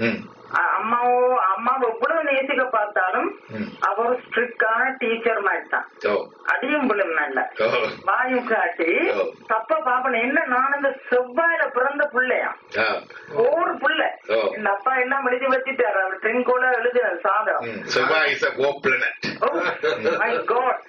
ம் அ- அம்மாவோ அம்மாவை எவ்வளவு நேசிக்க பார்த்தாலும் ம். அவர் ஸ்ட்ரிக்டான டீச்சர் மாதிரி தான் ஓ அடியும் விழும் நல்ல ஓ வாயும் காட்டி ஓ. தப்பா பாப்பன என்ன நான் அந்த செவ்வாயில பிறந்த பிள்ளையா ஆ ஒரு புள்ள ஓ. இந்த அப்பா எல்லாம் எழுதி வச்சுட்டாரு அவர் ட்ரிங்கோல எழுதினார் சாதம் ம் செவ்வாய் is a go planet my god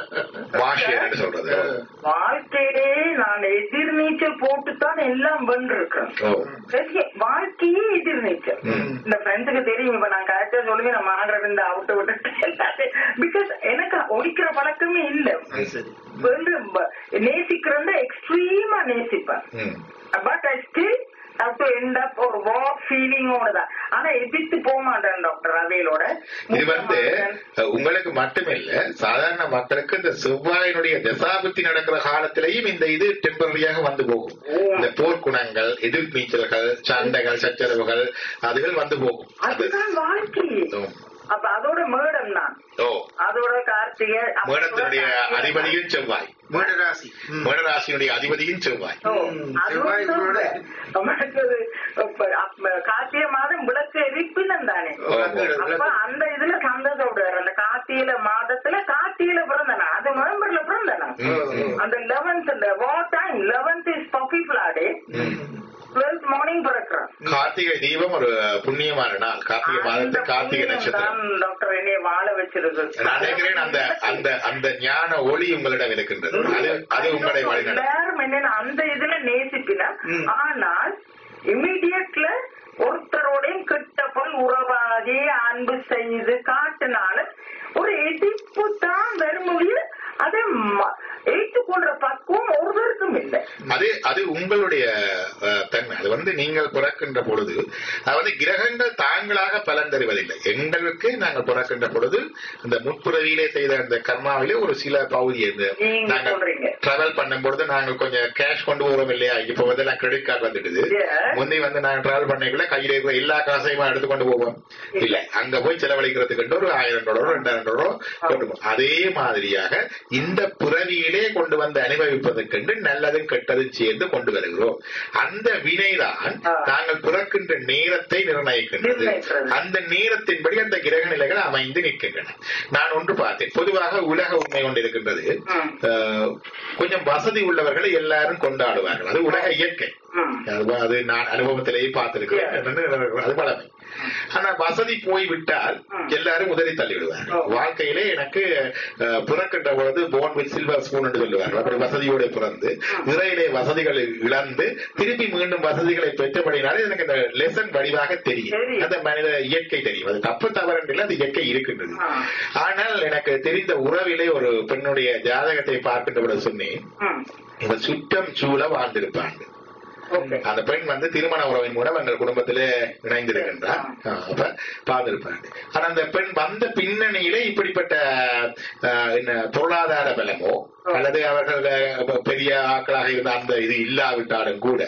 மாஷியன்னு சொல்றது வாழ்க்கையிலே நான் எதிர்நீச்சல் போட்டுத்தான் எல்லாம் வென்றிருக்கேன் ஓ பெரிய வாழ்க்கையே எதிர்நீச்சல் ம். இந்த ஃப்ரெண்ட்ஸுக்கு தெரியும் இப்ப நான் கரெக்டா சொல்லுவேன் நான் மாடுறது இந்த அவுட்டு விட்டு எல்லாத்தையும் பிகாஸ் எனக்கு ஒழிக்கிற பழக்கமே இல்ல அது சரி வந்து ப- நேசிக்கிறத எக்ஸ்ட்ரீமா நேசிப்பேன் ம் but I still have to end up ஒரு வாக் ஃபீலிங்கோட தான் ஆனா எதிர்த்து போக மாட்டேன் டாக்டர் அவையிலோட இது வந்து அஹ், உங்களுக்கு மட்டுமில்ல சாதாரண மக்களுக்கு இந்த செவ்வாயினுடைய தசாபுத்தி நடக்கிற காலத்திலேயும் இந்த இது டெம்பரரியாக வந்து போகும் இந்த போர்க்குணங்கள் எதிர் நீச்சல்கள் சண்டைகள் சச்சரவுகள் அதுகள் வந்து போகும் அது அதுதான் வாழ்க்கை ஓ. அப்ப அதோட மேடம் தான் ஓ அதோட கார்த்திகை அப்ப மேடத்தினுடைய கார்த்திகை. அதிபதியும் செவ்வாய் மேடராசி ம். மேடராசியினுடைய அதிபதியும் செவ்வாய் ஓ, ம், அதுவும் செவ்வாய் உங்களோட. சொல்றேன். மற்றது, இப்ப அப்ப கார்த்திகை மாதம் விளக்கு எரிப்பினம் தானே ஓ, அப்ப அந்த இதுல சந்தோஷப்படுவார் அந்த கார்த்திகை மாதத்துல கார்த்திகையில பிறந்தனா அது நவம்பர்ல பிறந்தனா ம், ம். அந்த லெவன்த் இந்த வார் டைம் லெவன்த் இஸ் பப்பி பிளாடே டுவெல்த் மார்னிங் பிறக்கிறான் கார்த்திகை தீபம் ஒரு புண்ணியமான நாள் கார்த்திகை மாதத்து கார்த்திகை நட்சத்திரம் டாக்டர் என்னைய வாழ வச்சிருக்கு நான் நினைக்கிறேன் அந்த அந்த அந்த ஞான ஒளி உங்களிடம் இருக்கின்றது அது அது உங்களை வழிநடத்தும் எல்லாரும் என்னன்னா அந்த இதுல நேசிப்பினா ம். ஆனால் இமீடியட்ல ஒருத்தரோடையும் கிட்ட போய் உறவாடி அன்பு செய்து காட்டினால ஒரு எதிர்ப்பு தான் வருமொழிய அதை ம- ஏற்றுக்கொள்ற பக்குவம் ஒருவருக்கும் இல்லை அது அது உங்களுடைய அஹ், தன்மை அது வந்து நீங்கள் பிறக்கின்ற பொழுது அது வந்து கிரகங்கள் தாங்களாக பலன் தருவதில்லை எங்களுக்கு நாங்கள் பிறக்கின்ற பொழுது அந்த முற்புறவியிலே செய்த அந்த கர்மாவிலே ஒரு சில பகுதி இந்த நீங்க நாங்கள் சொல்றீங்க. டிராவல் பண்ணும் பொழுது நாங்கள் கொஞ்சம் கேஷ் கொண்டு போறோம் இல்லையா இப்ப வந்து நான் கிரெடிட் கார்டு வந்துடுது Yes. முந்தி வந்து நாங்க டிராவல் பண்ணக்குள்ள கையில இருக்கிற எல்லா காசையும் எடுத்து கொண்டு போவோம் இல்ல அங்க போய் செலவழிக்கிறதுக்கு ஒரு ஆயிரம் டாலரோ ரெண்டாயிரம் டாலரோ கொண்டு போவோம் அதே மாதிரியாக இந்த புறவியிலே கொண்டு வந்து அனுபவிப்பதற்கென்று நல்லதும் கெட்டதும் சேர்ந்து கொண்டு வருகிறோம் அந்த வினைதான் ஆ. நாங்கள் பிறக்கின்ற நேரத்தை நிர்ணயிக்கின்றது நிர்ணயிக்கிறது. அந்த நேரத்தின்படி அந்த கிரக நிலைகள் அமைந்து நிற்கின்றன நான் ஒன்று பார்த்தேன் பொதுவாக உலக உண்மை ஒன்று இருக்கின்றது ம். அஹ், கொஞ்சம் வசதி உள்ளவர்களை எல்லாரும் கொண்டாடுவார்கள் அது உலக இயற்கை ம். அது- அது நான் அனுபவத்திலேயே பார்த்திருக்கிறேன் Yeah. அது பழமை ஆனா வசதி போய்விட்டால் ம். எல்லாரும் உதறி தள்ளி விடுவார்கள் Oh. வாழ்க்கையிலே எனக்கு அஹ், பிறக்கின்ற பொழுது போன் வித் சில்வர் ஸ்பூன் என்று சொல்லுவார்கள் அப்படி வசதியோட பிறந்து இறையிலே வசதிகளை இழந்து திருப்பி மீண்டும் வசதிகளை பெற்றபடினாலே எனக்கு இந்த லெசன் வடிவாக தெரியும் தெரியும். அந்த மனித இயற்கை தெரியும் அது தப்பு தவறு இல்லை அது இயற்கை இருக்கின்றது ஆ. ஆனால் எனக்கு தெரிந்த உறவிலே ஒரு பெண்ணுடைய ஜாதகத்தை பார்க்கின்ற பொழுது சொன்னேன் ம். இவன் சுற்றம் சூழ வாழ்ந்திருப்பாங்க ஓகே அந்த பெண் வந்து திருமண உறவின் மூலம் எங்கள் குடும்பத்திலே இணைந்திருக்கின்றார் ஆ. ஆ, அப்ப பார்த்திருப்பாங்க ஆனா அந்த பெண் வந்த பின்னணியிலே இப்படிப்பட்ட ஆ, என்ன பொருளாதார பலமோ அல்லது அவர்கள் அஹ், பெரிய ஆட்களாக இருந்த அந்த இது இல்லாவிட்டாலும் கூட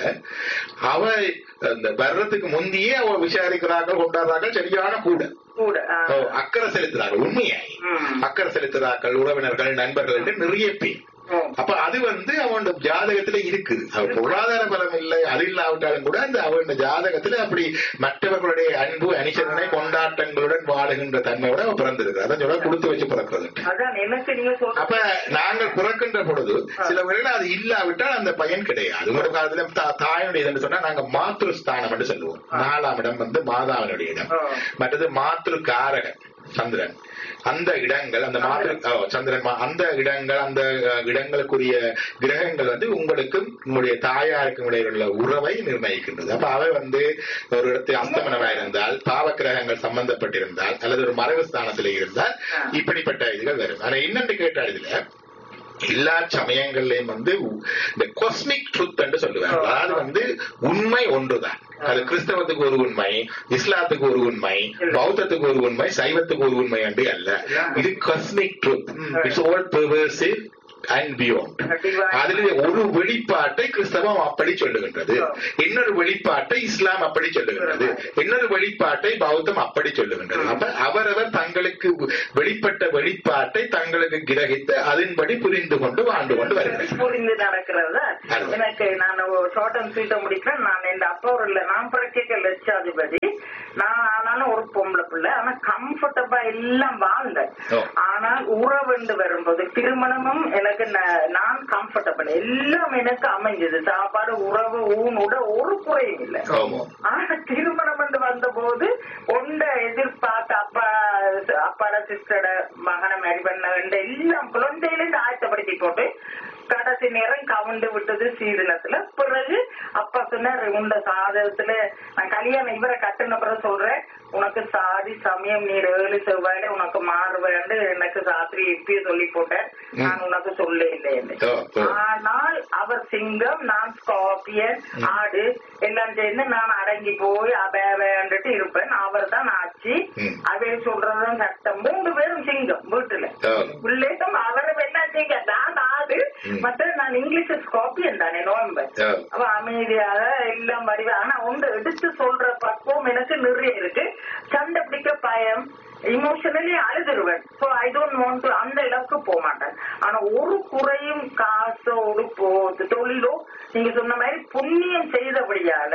அவ அந்த வர்றதுக்கு முந்தையே அவ விசாரிக்கிறார்கள் கொண்டாடுறார்கள் சரியான கூட கூட ஆ. ஓ, அக்கறை செலுத்துறார்கள் உண்மையாய் ம். அக்கறை செலுத்துறார்கள் உறவினர்கள் நண்பர்கள் என்று நிறைய பேர் ஓ. அப்ப அது வந்து அவன் ஜாதகத்துல இருக்குது அவன் பொருளாதார பலம் இல்லை அது இல்லாவிட்டாலும் கூட அந்த அவன் ஜாதகத்துல அப்படி மற்றவர்களுடைய அன்பு அனுசரணை கொண்டாட்டங்களுடன் வாழுகின்ற தன்மையோட அவன் பிறந்திருக்கு அதான் சொல்ல கொடுத்து வச்சு பிறக்கிறது அதான் எனக்கு நீங்க அப்ப சொல்ற நாங்கள் பிறக்கின்ற பொழுது சில வேளையில அது இல்லாவிட்டால் அந்த பையன் கிடையாது ஒரு காலத்துல தா- தாயினுடைய இதுன்னு சொன்னா நாங்க மாத்ரு ஸ்தானம் என்று சொல்லுவோம் நாலாம் இடம் வந்து மாதாவினுடைய இடம் ஆ. மற்றது மாத்ரு காரகன் சந்திரன் அந்த இடங்கள் அந்த மாத்ரு ஓ, சந்திரன் மா- அந்த இடங்கள் அந்த அஹ், இடங்களுக்குரிய கிரகங்கள் வந்து உங்களுக்கும் உங்களுடைய தாயாருக்கும் இடையே உள்ள உறவை நிர்ணயிக்கின்றது அப்ப அவை வந்து ஒரு இடத்தில் அஸ்தமனமாக இருந்தால் பாவ கிரகங்கள் சம்பந்தப்பட்டிருந்தால் அல்லது ஒரு மறைவு ஸ்தானத்தில் இருந்தால் ஆ. இப்படிப்பட்ட இதுகள் வரும் ஆனா என்னன்னு கேட்டால் இதுல எல்லா சமயங்கள்லயும் வந்து இந்த கொஸ்மிக் ட்ருத் என்று சொல்லுவாங்க அதாவது வந்து உண்மை ஒன்றுதான் அது கிறிஸ்தவத்துக்கு ஒரு உண்மை இஸ்லாத்துக்கு ஒரு உண்மை பௌத்தத்துக்கு ஒரு உண்மை சைவத்துக்கு ஒரு உண்மை என்று அல்ல இது cosmic truth it's all pervasive and beyond அதில் ஒரு வெளிப்பாட்டை கிறிஸ்தவம் அப்படி சொல்லுகின்றது இன்னொரு வெளிப்பாட்டை இஸ்லாம் அப்படி சொல்லுகின்றது இன்னொரு வெளிப்பாட்டை பௌத்தம் அப்படி சொல்லுகின்றது அப்ப அவரவர் தங்களுக்கு வெளிப்பட்ட வெளிப்பாட்டை தங்களுக்கு கிரகித்து அதன்படி புரிந்து கொண்டு வாழ்ந்து கொண்டு வருகிறார் புரிந்து நடக்கிறத அது. எனக்கு நான் ஷார்ட் அண்ட் ஸ்வீட்டை முடிக்கிறேன் நான் என் அப்பா ஒரு இல்ல நான் பிறக்க லட்சாதிபதி நான் ஆனாலும் ஒரு பொம்பளை பிள்ளை ஆனா கம்ஃபர்டபா எல்லாம் வாழ்ந்தேன் ஓ. ஆனால் உறவுண்டு வரும்போது திருமணமும் எனக்கு ந- நான் கம்ஃபர்டபிள் எல்லாம் எனக்கு அமைஞ்சது சாப்பாடு உறவு ஊனோட ஒரு குறையும் இல்லை ஆமா ஆனா திருமணம் வந்து வந்த போது ஒண்ட எதிர்பார்த்த அப்பா அப்பாட சிஸ்டரோட மகனை மேரி பண்ண வேண்ட எல்லாம் குழந்தையிலிருந்து ஆயத்தப்படுத்தி போட்டு கடைசி நேரம் கவுண்டு விட்டது சீதனத்துல பிறகு அப்பா சொன்னார் உண்ட சாதகத்துல நான் கல்யாணம் இவரை கட்டுன பிறகு சொல்றேன் உனக்கு சாதி சமயம் நீர் ஏழு செவ்வாயில உனக்கு மாறுவேன்னு எனக்கு சாஸ்திரி இப்பயே சொல்லி போட்டேன் நான் உனக்கு சொல்ல இல்லைன்னு ஓ, ஓ. ஆனால் அவர் சிங்கம் நான் ஸ்கார்பியன் ஆடு எல்லாம் சேர்ந்து நான் அடங்கி போய் அபேவேண்டுட்டு இருப்பேன் அவர் தான் ஆச்சு ம். அவே சொல்றதும் சட்டம் மூன்று பேரும் சிங்கம் வீட்டுல ஓ. பிள்ளைக்கும் அவரும் என்ன சிங்கம் நான் ஆடு ம். மற்ற நான் இங்கிலீஷ் ஸ்கார்பியன் தானே நோம்பர் ஓ. அவ அமைதியாக எல்லாம் வருவேன் ஆனா ஒன்று எடுத்து சொல்ற பக்குவம் எனக்கு நிறைய இருக்கு சண்டை பிடிக்க பயம் இமோஷனலி அழுதுருவேன் so I don't want to அந்த அளவுக்கு போக மாட்டேன் ஆனா ஒரு குறையும் காசோ உடுப்போ தொழிலோ நீங்க சொன்ன மாதிரி புண்ணியம் செய்தபடியால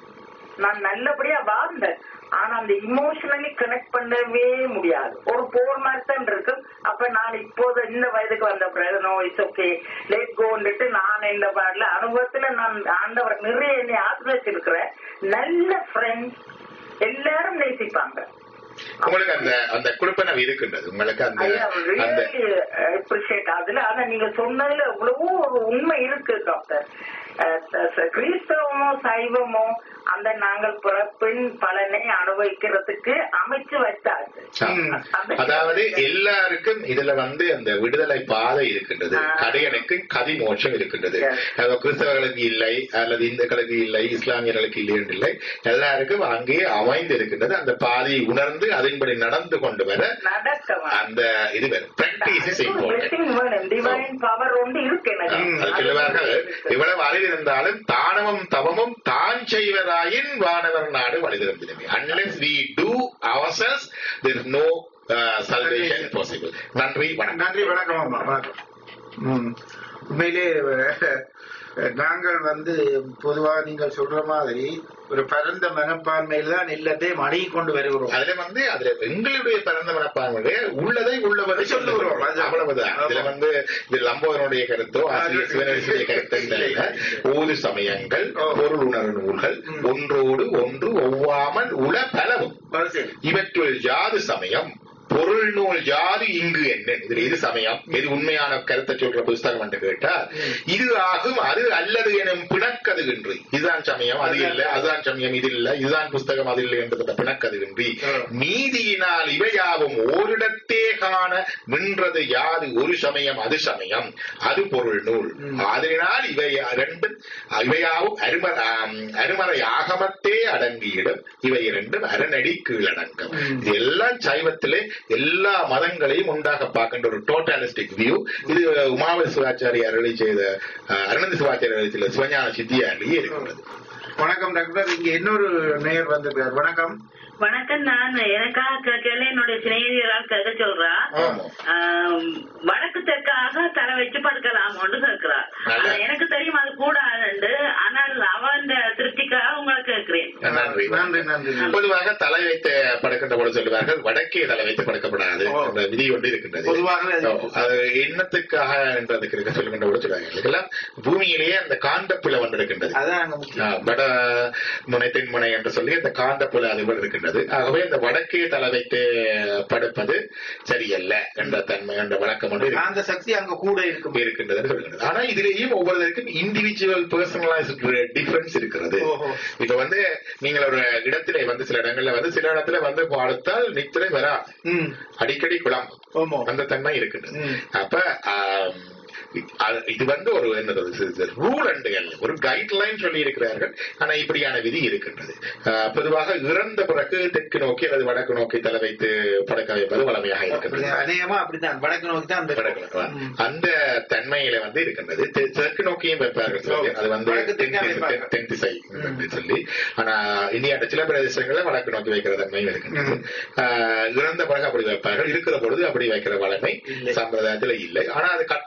நான் நல்லபடியா வாழ்ந்தேன் ஆனா அந்த இமோஷனலி கனெக்ட் பண்ணவே முடியாது ஒரு போர் மாதிரி தான் இருக்கு அப்ப நான் இப்போது இந்த வயதுக்கு வந்த பிறகு நோ இட்ஸ் ஓகே லேட் கோன்ட்டு நான் இந்த பாடல அனுபவத்துல நான் ஆண்டவர் நிறைய என்னை ஆசிரியச்சிருக்கிறேன் நல்ல ஃப்ரெண்ட்ஸ் எல்லாரும் நேசிப்பாங்க உங்களுக்கு அந்த அந்த குழுப்பணம் இருக்கின்றது உங்களுக்கு அந்த ஐயா அந்த ரியலி அப்ரிஷியேட் அதுல ஆனா நீங்க சொன்னதுல எவ்வளவோ ஒரு உண்மை இருக்கு டாக்டர் அஹ் ச- கிறிஸ்தவமோ சைவமோ அந்த நாங்கள் பிறப்பின் பலனை அனுபவிக்கிறதுக்கு அமைச்சு வச்சாச்சு ம். அந்த- அதாவது எல்லாருக்கும் இதுல வந்து அந்த விடுதலை பாதை இருக்கின்றது ஆ. கடையனுக்கு கதி மோட்சம் இருக்கின்றது Yes. அது கிறிஸ்தவர்களுக்கு இல்லை அல்லது இந்துக்களுக்கு இல்லை இஸ்லாமியர்களுக்கு இல்லை என்று இல்லை எல்லாருக்கும் அங்கே அமைந்து இருக்கின்றது அந்த பாதையை உணர்ந்து அதன்படி நடந்து கொண்டு வர நடக்க அந்த இது வரும் practice is important divine power ஒன்று இருக்கு எனக்கு அது சொல்லுவார்கள் இவ்வளவு அறிவு இருந்தாலும் தானமும் தவமும் தான் செய்வதாயின் வானவர் நாடு வழிதிருந்தினமே unless we do ourselves there is no uh, salvation possible நன்றி வணக்கம் நன்றி வணக்கம் அம்மா வணக்கம் ம். உண்மையிலே அஹ், நாங்கள் வந்து பொதுவாக நீங்கள் சொல்ற மாதிரி ஒரு பரந்த மனப்பான்மையில் தான் இல்லத்தையும் அணுகி கொண்டு வருகிறோம் அதுல வந்து அதுல எங்களுடைய பிறந்த மனப்பான்மையுடைய உள்ளதை உள்ளவரை சொல்லுகிறோம் அது- அவ்வளவுதான் இதுல ஆமா. வந்து இது லம்போதனுடைய கருத்தோ ஆசிரியர் சிவனேஸ்வரிய கருத்தோ இல்லை ஓது சமயங்கள் ஓ. பொருள் உணர்வு நூல்கள் ம். ஒன்றோடு ஒன்று ஒவ்வாமல் உள பலவும் அது சரி. இவற்றுள் யாது சமயம் பொருள் நூல் யாது இங்கு என்ன இதுல எது சமயம் எது உண்மையான கருத்தை சொல்ற புஸ்தகம் என்று கேட்டா இது ஆகும் அது அல்லது எனும் பிணக்கதுகின்றி இதுதான் சமயம் அது இல்லை அதுதான் சமயம் இது இல்லை இதுதான் புஸ்தகம் அது இல்லை என்ற பிணக்கதுகின்றி ஆ. நீதியினால் இவையாவும் ஓரிடத்தே காண நின்றது யாது ஒரு சமயம் அது சமயம் அது பொருள் நூல் ம். அதனால் இவை ரெண்டும் இவையாவும் அரும ஆம், அருமறை ஆகமத்தே அடங்கியிடும் இவை இரண்டும் அரணடி கீழடங்கும் ம். இது எல்லாம் சைவத்திலே எல்லா மதங்களையும் உண்டாக பார்க்கின்ற ஒரு டோட்டாலிஸ்டிக் வியூ இது உமாவதி சிவாச்சாரியார் அருளி செய்த அஹ், அருணந்தி சிவாச்சாரியார் அருளி செய்த சிவஞான சித்தியாரிலேயே இருக்கின்றது வணக்கம் டாக்டர் இங்க இன்னொரு நேயர் வந்திருக்கார் வணக்கம் வணக்கம் நான் எனக்காக கேட்கல என்னுடைய சிநேகிதரால் கேட்க சொல்றா ஆமா. ஆம், வடக்கு தெற்காக தலை வச்சு படுக்கலாம் ஒன்று கேட்கிறா நல்ல. ஆனா எனக்கு தெரியும் அது கூடாது ஆனால் அவன் திருப்திக்காக உங்களை கேட்கிறேன் நன்றி நன்றி நன்றி நன்றி. பொதுவாக தலை வைத்து படுக்கின்ற போது சொல்லுவார்கள் வடக்கே தலை வைத்து படுக்கப்படாது ஓ. என்ற விதி ஒன்று இருக்கின்றது பொதுவாகவே அது- ஓ, அது எண்ணத்துக்காக என்றதுக்கு இருக்க சொல்லுகின்ற போது சொல்லுவாங்க இதுக்கெல்லாம் பூமியிலேயே அந்த காந்தப்புல ஒன்று இருக்கின்றது அதான் அங்க முக்கியம் ஆ, வட முனை தென்முனை என்று சொல்லி அந்த காந்தப்புல அதுபோல் இருக்கின்றது ஆகவே இந்த வடக்கே தலை வைத்து படுப்பது சரியல்ல என்ற தன்மை என்ற வழக்கம் ஒன்று இருக்கு. அந்த சக்தி அங்க கூட இருக்கும் இருக்கின்றது என்று சொல்லுகிறது ஆனா இதுலேயும் ஒவ்வொருவருக்கும் இண்டிவிஜுவல் பர்சனலைஸ்ட் டிஃபரன்ஸ் இருக்கிறது ஓஹோ. இப்ப வந்து நீங்கள் ஒரு இடத்திலே வந்து சில இடங்கள்ல வந்து சில இடத்துல வந்து படுத்தால் நித்திரை வரா ம். அடிக்கடி குழம்பு ஆமா அந்த தன்மை இருக்கின்றது ம். அப்ப ஆம், அது- இது வந்து ஒரு என்னது ரூல் அண்ட் ஒரு கைட்லைன் சொல்லி இருக்கிறார்கள் ஆனா இப்படியான விதி இருக்கின்றது ஆ, பொதுவாக இறந்த பிறகு தெற்கு நோக்கி அல்லது வடக்கு நோக்கி தலை வைத்து படக்க வைப்பது வளமையாக அப்படி இருக்கின்றது அநேகமா அப்படித்தான் வடக்கு நோக்கி தான் அந்த வடக்கு நோக்கி. ம். அந்த தன்மையில வந்து இருக்கின்றது தெ- தெற்கு நோக்கியும் வைப்பார்கள் சில பேர். அது வந்து வடக்கு தென் தெற்கா திசை- வைப்பாங்க. தென் தென் திசை ம். என்று சொல்லி ஆனா இந்தியாட்ட சில பிரதேசங்கள்ல வடக்கு நோக்கி வைக்கிற தன்மையும் இருக்கின்றது ம். ஆஹ் இறந்த பிறகு அப்படி வைப்பார்கள் இருக்கிற பொழுது அப்படி வைக்கிற வளமை இல்லை. சம்பிரதாயத்துல இல்லை ஆனா அது கட்டாயம் அப்படி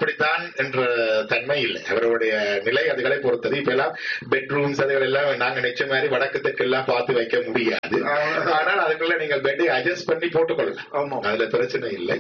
அப்படித்தான் என்ற தன்மை இல்லை அவருடைய நிலை அதுகளை பொறுத்தது இப்ப எல்லாம் பெட்ரூம்ஸ் அதுகள் எல்லாம் நாங்க நினைச்ச மாதிரி வடக்கு தெற்கு எல்லாம் பார்த்து வைக்க முடியாது ஆனால் அதுக்குள்ள நீங்கள் பெட்டை அட்ஜஸ்ட் பண்ணி போட்டுக்கொள்ளலாம் ஆமா. அதுல பிரச்சனை இல்லை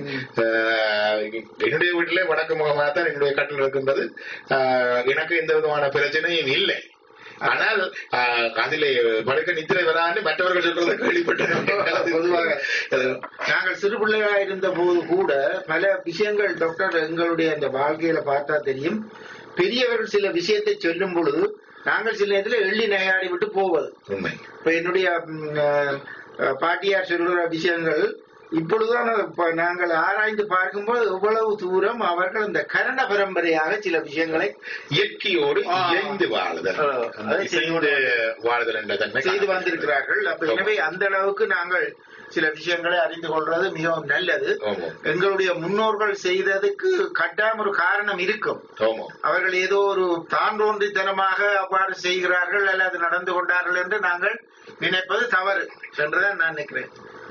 அஹ், என்னுடைய வீட்டிலே வடக்கு முகமாக தான் என்னுடைய கட்டில் இருக்கின்றது அஹ், எனக்கு எந்த விதமான பிரச்சனையும் இல்லை ஆனால் அஹ், அதிலே படுக்க நித்திரை வரான்னு மற்றவர்கள் சொல்றதை கேள்விப்பட்டேன் பொதுவாக நாங்கள் சிறு பிள்ளையா இருந்த போது கூட பல விஷயங்கள் டாக்டர் எங்களுடைய அந்த வாழ்க்கையில பார்த்தா தெரியும் பெரியவர்கள் சில விஷயத்தை சொல்லும் பொழுது நாங்கள் சில நேரத்துல எள்ளி நகையாடி விட்டு போவது உண்மை இப்ப என்னுடைய ம், அஹ், அஹ், பாட்டியார் சொல்லுற விஷயங்கள் இப்பொழுதுதான் அதை ப- நாங்கள் ஆராய்ந்து பார்க்கும்போது எவ்வளவு தூரம் அவர்கள் இந்த கரண பரம்பரையாக சில விஷயங்களை இயற்கையோடு ஆ. இயைந்து வாழுதல் ஆ. அந்த அதை இசைந்து வாழுதல் என்ற தன்மை செய்து காணப்படுகிறது. வந்திருக்கிறார்கள் அப்ப எனவே அந்த அளவுக்கு நாங்கள் சில விஷயங்களை அறிந்து கொள்வது மிகவும் நல்லது ஆமாம். எங்களுடைய முன்னோர்கள் செய்ததுக்கு கட்டாயம் ஒரு காரணம் இருக்கும் ஆமாம். அவர்கள் ஏதோ ஒரு தாண்டோன்றித்தனமாக அவ்வாறு செய்கிறார்கள் அல்லது நடந்து கொண்டார்கள் என்று நாங்கள் நினைப்பது தவறு என்றுதான் நான் நினைக்கிறேன்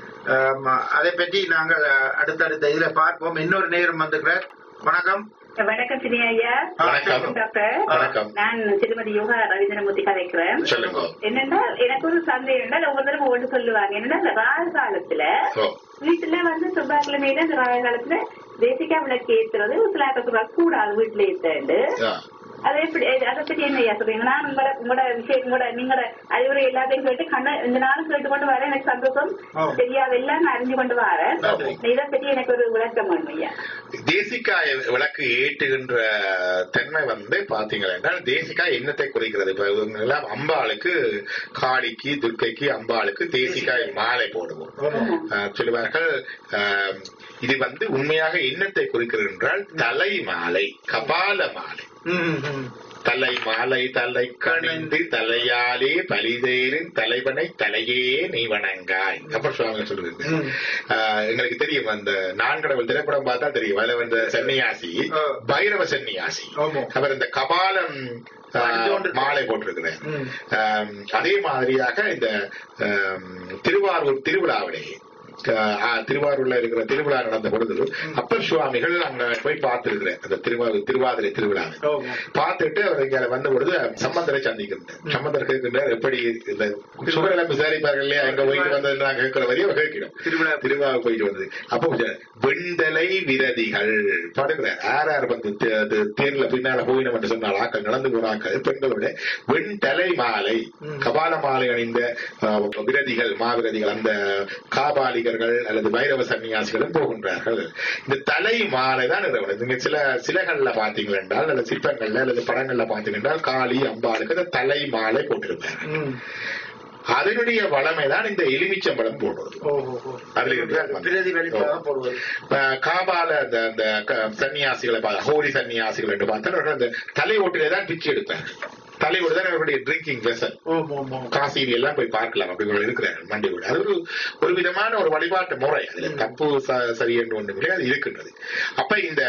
ஆமா, அதை பற்றி நாங்கள் அஹ், அடுத்தடுத்த இதுல பார்ப்போம் இன்னொரு நேரம் வந்துக்கிறார் வணக்கம் வணக்கம் சினியா ஐயா வணக்கம். டாக்டர் வணக்கம். நான் திருமதி யோகா ரவீந்திரமூர்த்தி கதைக்கிறேன் சொல்லுங்க என்னன்னா எனக்கு ஒரு சந்தேகம் என்ன ஒவ்வொரு தடவை ஒன்று சொல்லுவாங்க என்னன்னா இந்த ராய காலத்துல ஓ, வீட்டுல வந்து செவ்வாய்க்கிழமையில இந்த ராய காலத்துல தேசிக்கா விளக்கு ஏத்துறது சில கூடாது வீட்டுல ஏத்தாண்டு ஆ. அதை எப்படி அதை பத்தி என்ன ஐயா சொல்றீங்க நான் உங்களோட உங்களோட விஷயம் உங்களோட நீங்களோட அறிவுரை எல்லாத்தையும் கேட்டு கண்ண இந்த நாளும் கேட்டு கொண்டு வரேன் எனக்கு சந்தோஷம் ஆ. தெரியாதெல்லாம் நான் அறிஞ்சு கொண்டு வரேன் ஆமா. இதை பத்தி எனக்கு ஒரு விளக்கம் வேணும் ஐயா தேசிக்காய் விளக்கு ஏற்றுகின்ற தன்மை வந்து பாத்தீங்கன்னா என்றால் தேசிக்காய் என்னத்தை குறிக்கிறது இப்ப இவங்க எல்லாம் அம்பாளுக்கு காளிக்கு துர்க்கைக்கு அம்பாளுக்கு தேசிக்காய் மாலை போடுவோம் ஆஹ் சொல்லுவார்கள் ஆஹ் இது வந்து உண்மையாக என்னத்தை குறிக்கிறது என்றால் தலை மாலை கபால மாலை ம், ம். தலை மாலை தலை கணிந்து தலையாலே பலிதேரின் தலைவனை தலையே நீ வணங்காய் அப்புறம் சுவாமி சொல்றது ம். ஆஹ் எங்களுக்கு தெரியும் அந்த நான்கடவுள் திரைப்படம் பார்த்தா தெரியும் அதுல வந்த சன்னியாசி ஆ. பைரவ சன்னியாசி ஆமா. அவர் இந்த கபாலம் ஆஹ், அணிந்து கொண்டிருக்கிறார். மாலை போட்டிருக்கிறார் ம். ஆம், அதே மாதிரியாக இந்த ஆம், திருவாரூர் திருவிழாவிலே ஆஹ், ஆஹ், திருவாரூர்ல இருக்கிற திருவிழா நடந்த பொழுது அப்பர் சுவாமிகள் அங்க போய் பார்த்திருக்கிறேன் அந்த திருவாரூர் திருவாதிரை திருவிழாவை ஆமா. பார்த்துட்டு அவர் இங்க வந்த பொழுது சம்பந்தரை சந்திக்கின்றார் சம்பந்தர் கேட்கின்றார் எப்படி இந்த சுகரெல்லாம் விசாரிப்பார்கள் இல்லையா எங்க போயிட்டு வந்தது நான் கேட்கிற வரையும் அவர் கேட்கிறோம் திருவிழா. திருவிழா போயிட்டு வந்தது அப்போ கொஞ்சம் வெண்தலை விரதிகள் பாடுகிறார் யார் யார் வந்து தே- தே- தேர்ல பின்னால போயினம் என்று சொன்னால் ஆக்கள் நடந்து போனாக்கள் பெண்களோட வெண்தலை மாலை ம். கபால மாலை அணிந்த அஹ், விரதிகள் மாவிரதிகள் அந்த காபாலிகர்கள் அல்லது பைரவ சன்னியாசிகளும் போகின்றார்கள் இந்த தலை மாலை தான் இறைவன் நீங்க சில சிலைகள்ல பாத்தீங்கள் என்றால் அல்லது சிற்பங்கள்ல அல்லது படங்கள்ல பாத்தீங்க என்றால் காளி அம்பாளுக்கு அந்த தலை மாலை போட்டிருப்பாங்க ம். அதனுடைய வளமை தான் இந்த எலுமிச்சம்பழம் போடுறது ஓ, ஓ, ஓ. அதுல இருந்து அது வந்தது. பிரதிபலிப்பாக போடுவது அஹ் காபால அந்த அந்த க- சன்னியாசிகளை பா- ஹோலி சன்னியாசிகள் என்று பார்த்தால் அவர்கள் அந்த தலை ஓட்டிலே தான் பிச்சு எடுப்பாங்க தலை ஓட்டு தான் அவருடைய ட்ரிங்கிங் வெசல் ஓம் ஓம் ஓம் காசியில் எல்லாம் போய் பார்க்கலாம் அப்படி இவர்கள் இருக்கிறார்கள் மண்டி வீடு அது ஒரு ஒரு விதமான ஒரு வழிபாட்டு முறை அதுல தப்பு ச- சரி என்று ஒன்று இல்லை அது இருக்கின்றது அப்ப இந்த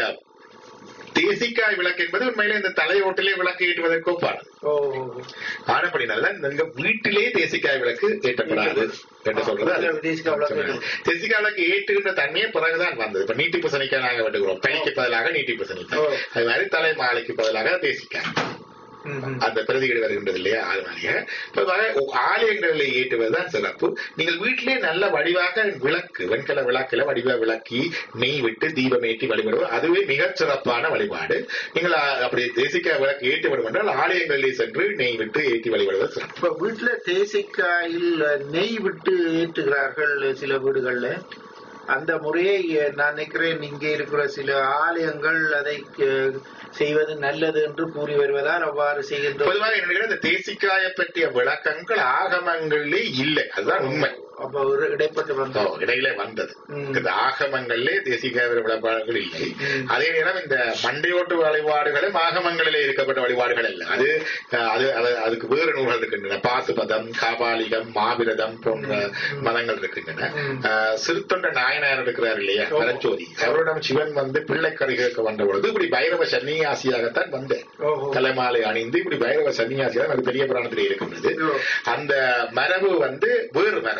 தேசிக்காய் விளக்கு என்பது உண்மையிலே இந்த தலையோட்டிலே விளக்கு ஏற்றுவதற்கு ஒப்பாடு ஓ ஓ, ஓ. ஆனப்படினால நீங்க வீட்டிலே தேசிக்காய் விளக்கு ஏற்றப்படாது என்று சொல்றது அது. தேசிக்காய் விளக்கு தேசிக்காய் விளக்கு ஏற்றுகின்ற தன்மையே பிறகுதான் வந்தது இப்ப நீட்டி பூசணிக்காய் நாங்க வெட்டுகிறோம் தலைக்கு பதிலாக நீட்டி பூசணிக்காய் ஓ. அது மாதிரி தலை மாலைக்கு பதிலாக தேசிக்காய் ம், ம். அந்த பிரதிகீடு வருகின்றது இல்லையா அது மாதிரியே பொதுவாக ஆலயங்களில் ஏற்றுவதுதான் சிறப்பு நீங்கள் வீட்டிலே நல்ல வடிவாக விளக்கு வெண்கல விளக்குல வடிவ விளக்கி நெய் விட்டு தீபம் ஏற்றி வழிபடுவது அதுவே மிகச் சிறப்பான வழிபாடு நீங்கள் அ- அப்படி தேசிக்க விளக்கு ஏற்றி விடும் என்றால் ஆலயங்களிலே சென்று நெய் விட்டு ஏற்றி வழிபடுவது சிறப்பு இப்ப வீட்டுல தேசிக்காயில் நெய் விட்டு ஏற்றுகிறார்கள் சில வீடுகள்ல அந்த முறையை அஹ், நான் நினைக்கிறேன் இங்கே இருக்கிற சில ஆலயங்கள் அதை அஹ், செய்வது நல்லது என்று கூறி வருவதால் அவ்வாறு செய்கின்றோம் பொதுவாக என்னுடைய இந்த தேசிக்காய பற்றிய விளக்கங்கள் ஆகமங்களிலே இல்லை அதுதான் உண்மை அப்ப ஒரு இடைப்பட்டு ஓ, வந்தோம் இடையில வந்தது ம். இந்த ஆகமங்களிலே தேசிகாய வழிபாடுகள் இல்லை ம். அதே நேரம் இந்த மண்டையோட்டு வழிபாடுகளும் ஆகமங்களிலே இருக்கப்பட்ட வழிபாடுகள் அல்ல அது அஹ், அது அது- அதுக்கு வேறு நூல்கள் இருக்கின்றன பாசுபதம் காபாலிகம் மாவிரதம் போன்ற மதங்கள் இருக்கின்றன ம். அஹ், சிறுத்தொண்ட நாயனார் இருக்கிறார் இல்லையா ஓ. பரஞ்சோதி அவரிடம் சிவன் வந்து பிள்ளைக்கறி கேட்க வந்த பொழுது இப்படி பைரவ சன்னியாசியாகத்தான் வந்தேன் ஓஹோ. தலைமாலை அணிந்து இப்படி பைரவ சன்னியாசியாக அது பெரிய புராணத்திலே இருக்கின்றது ஓ. அந்த மரபு வந்து வேறு மரபு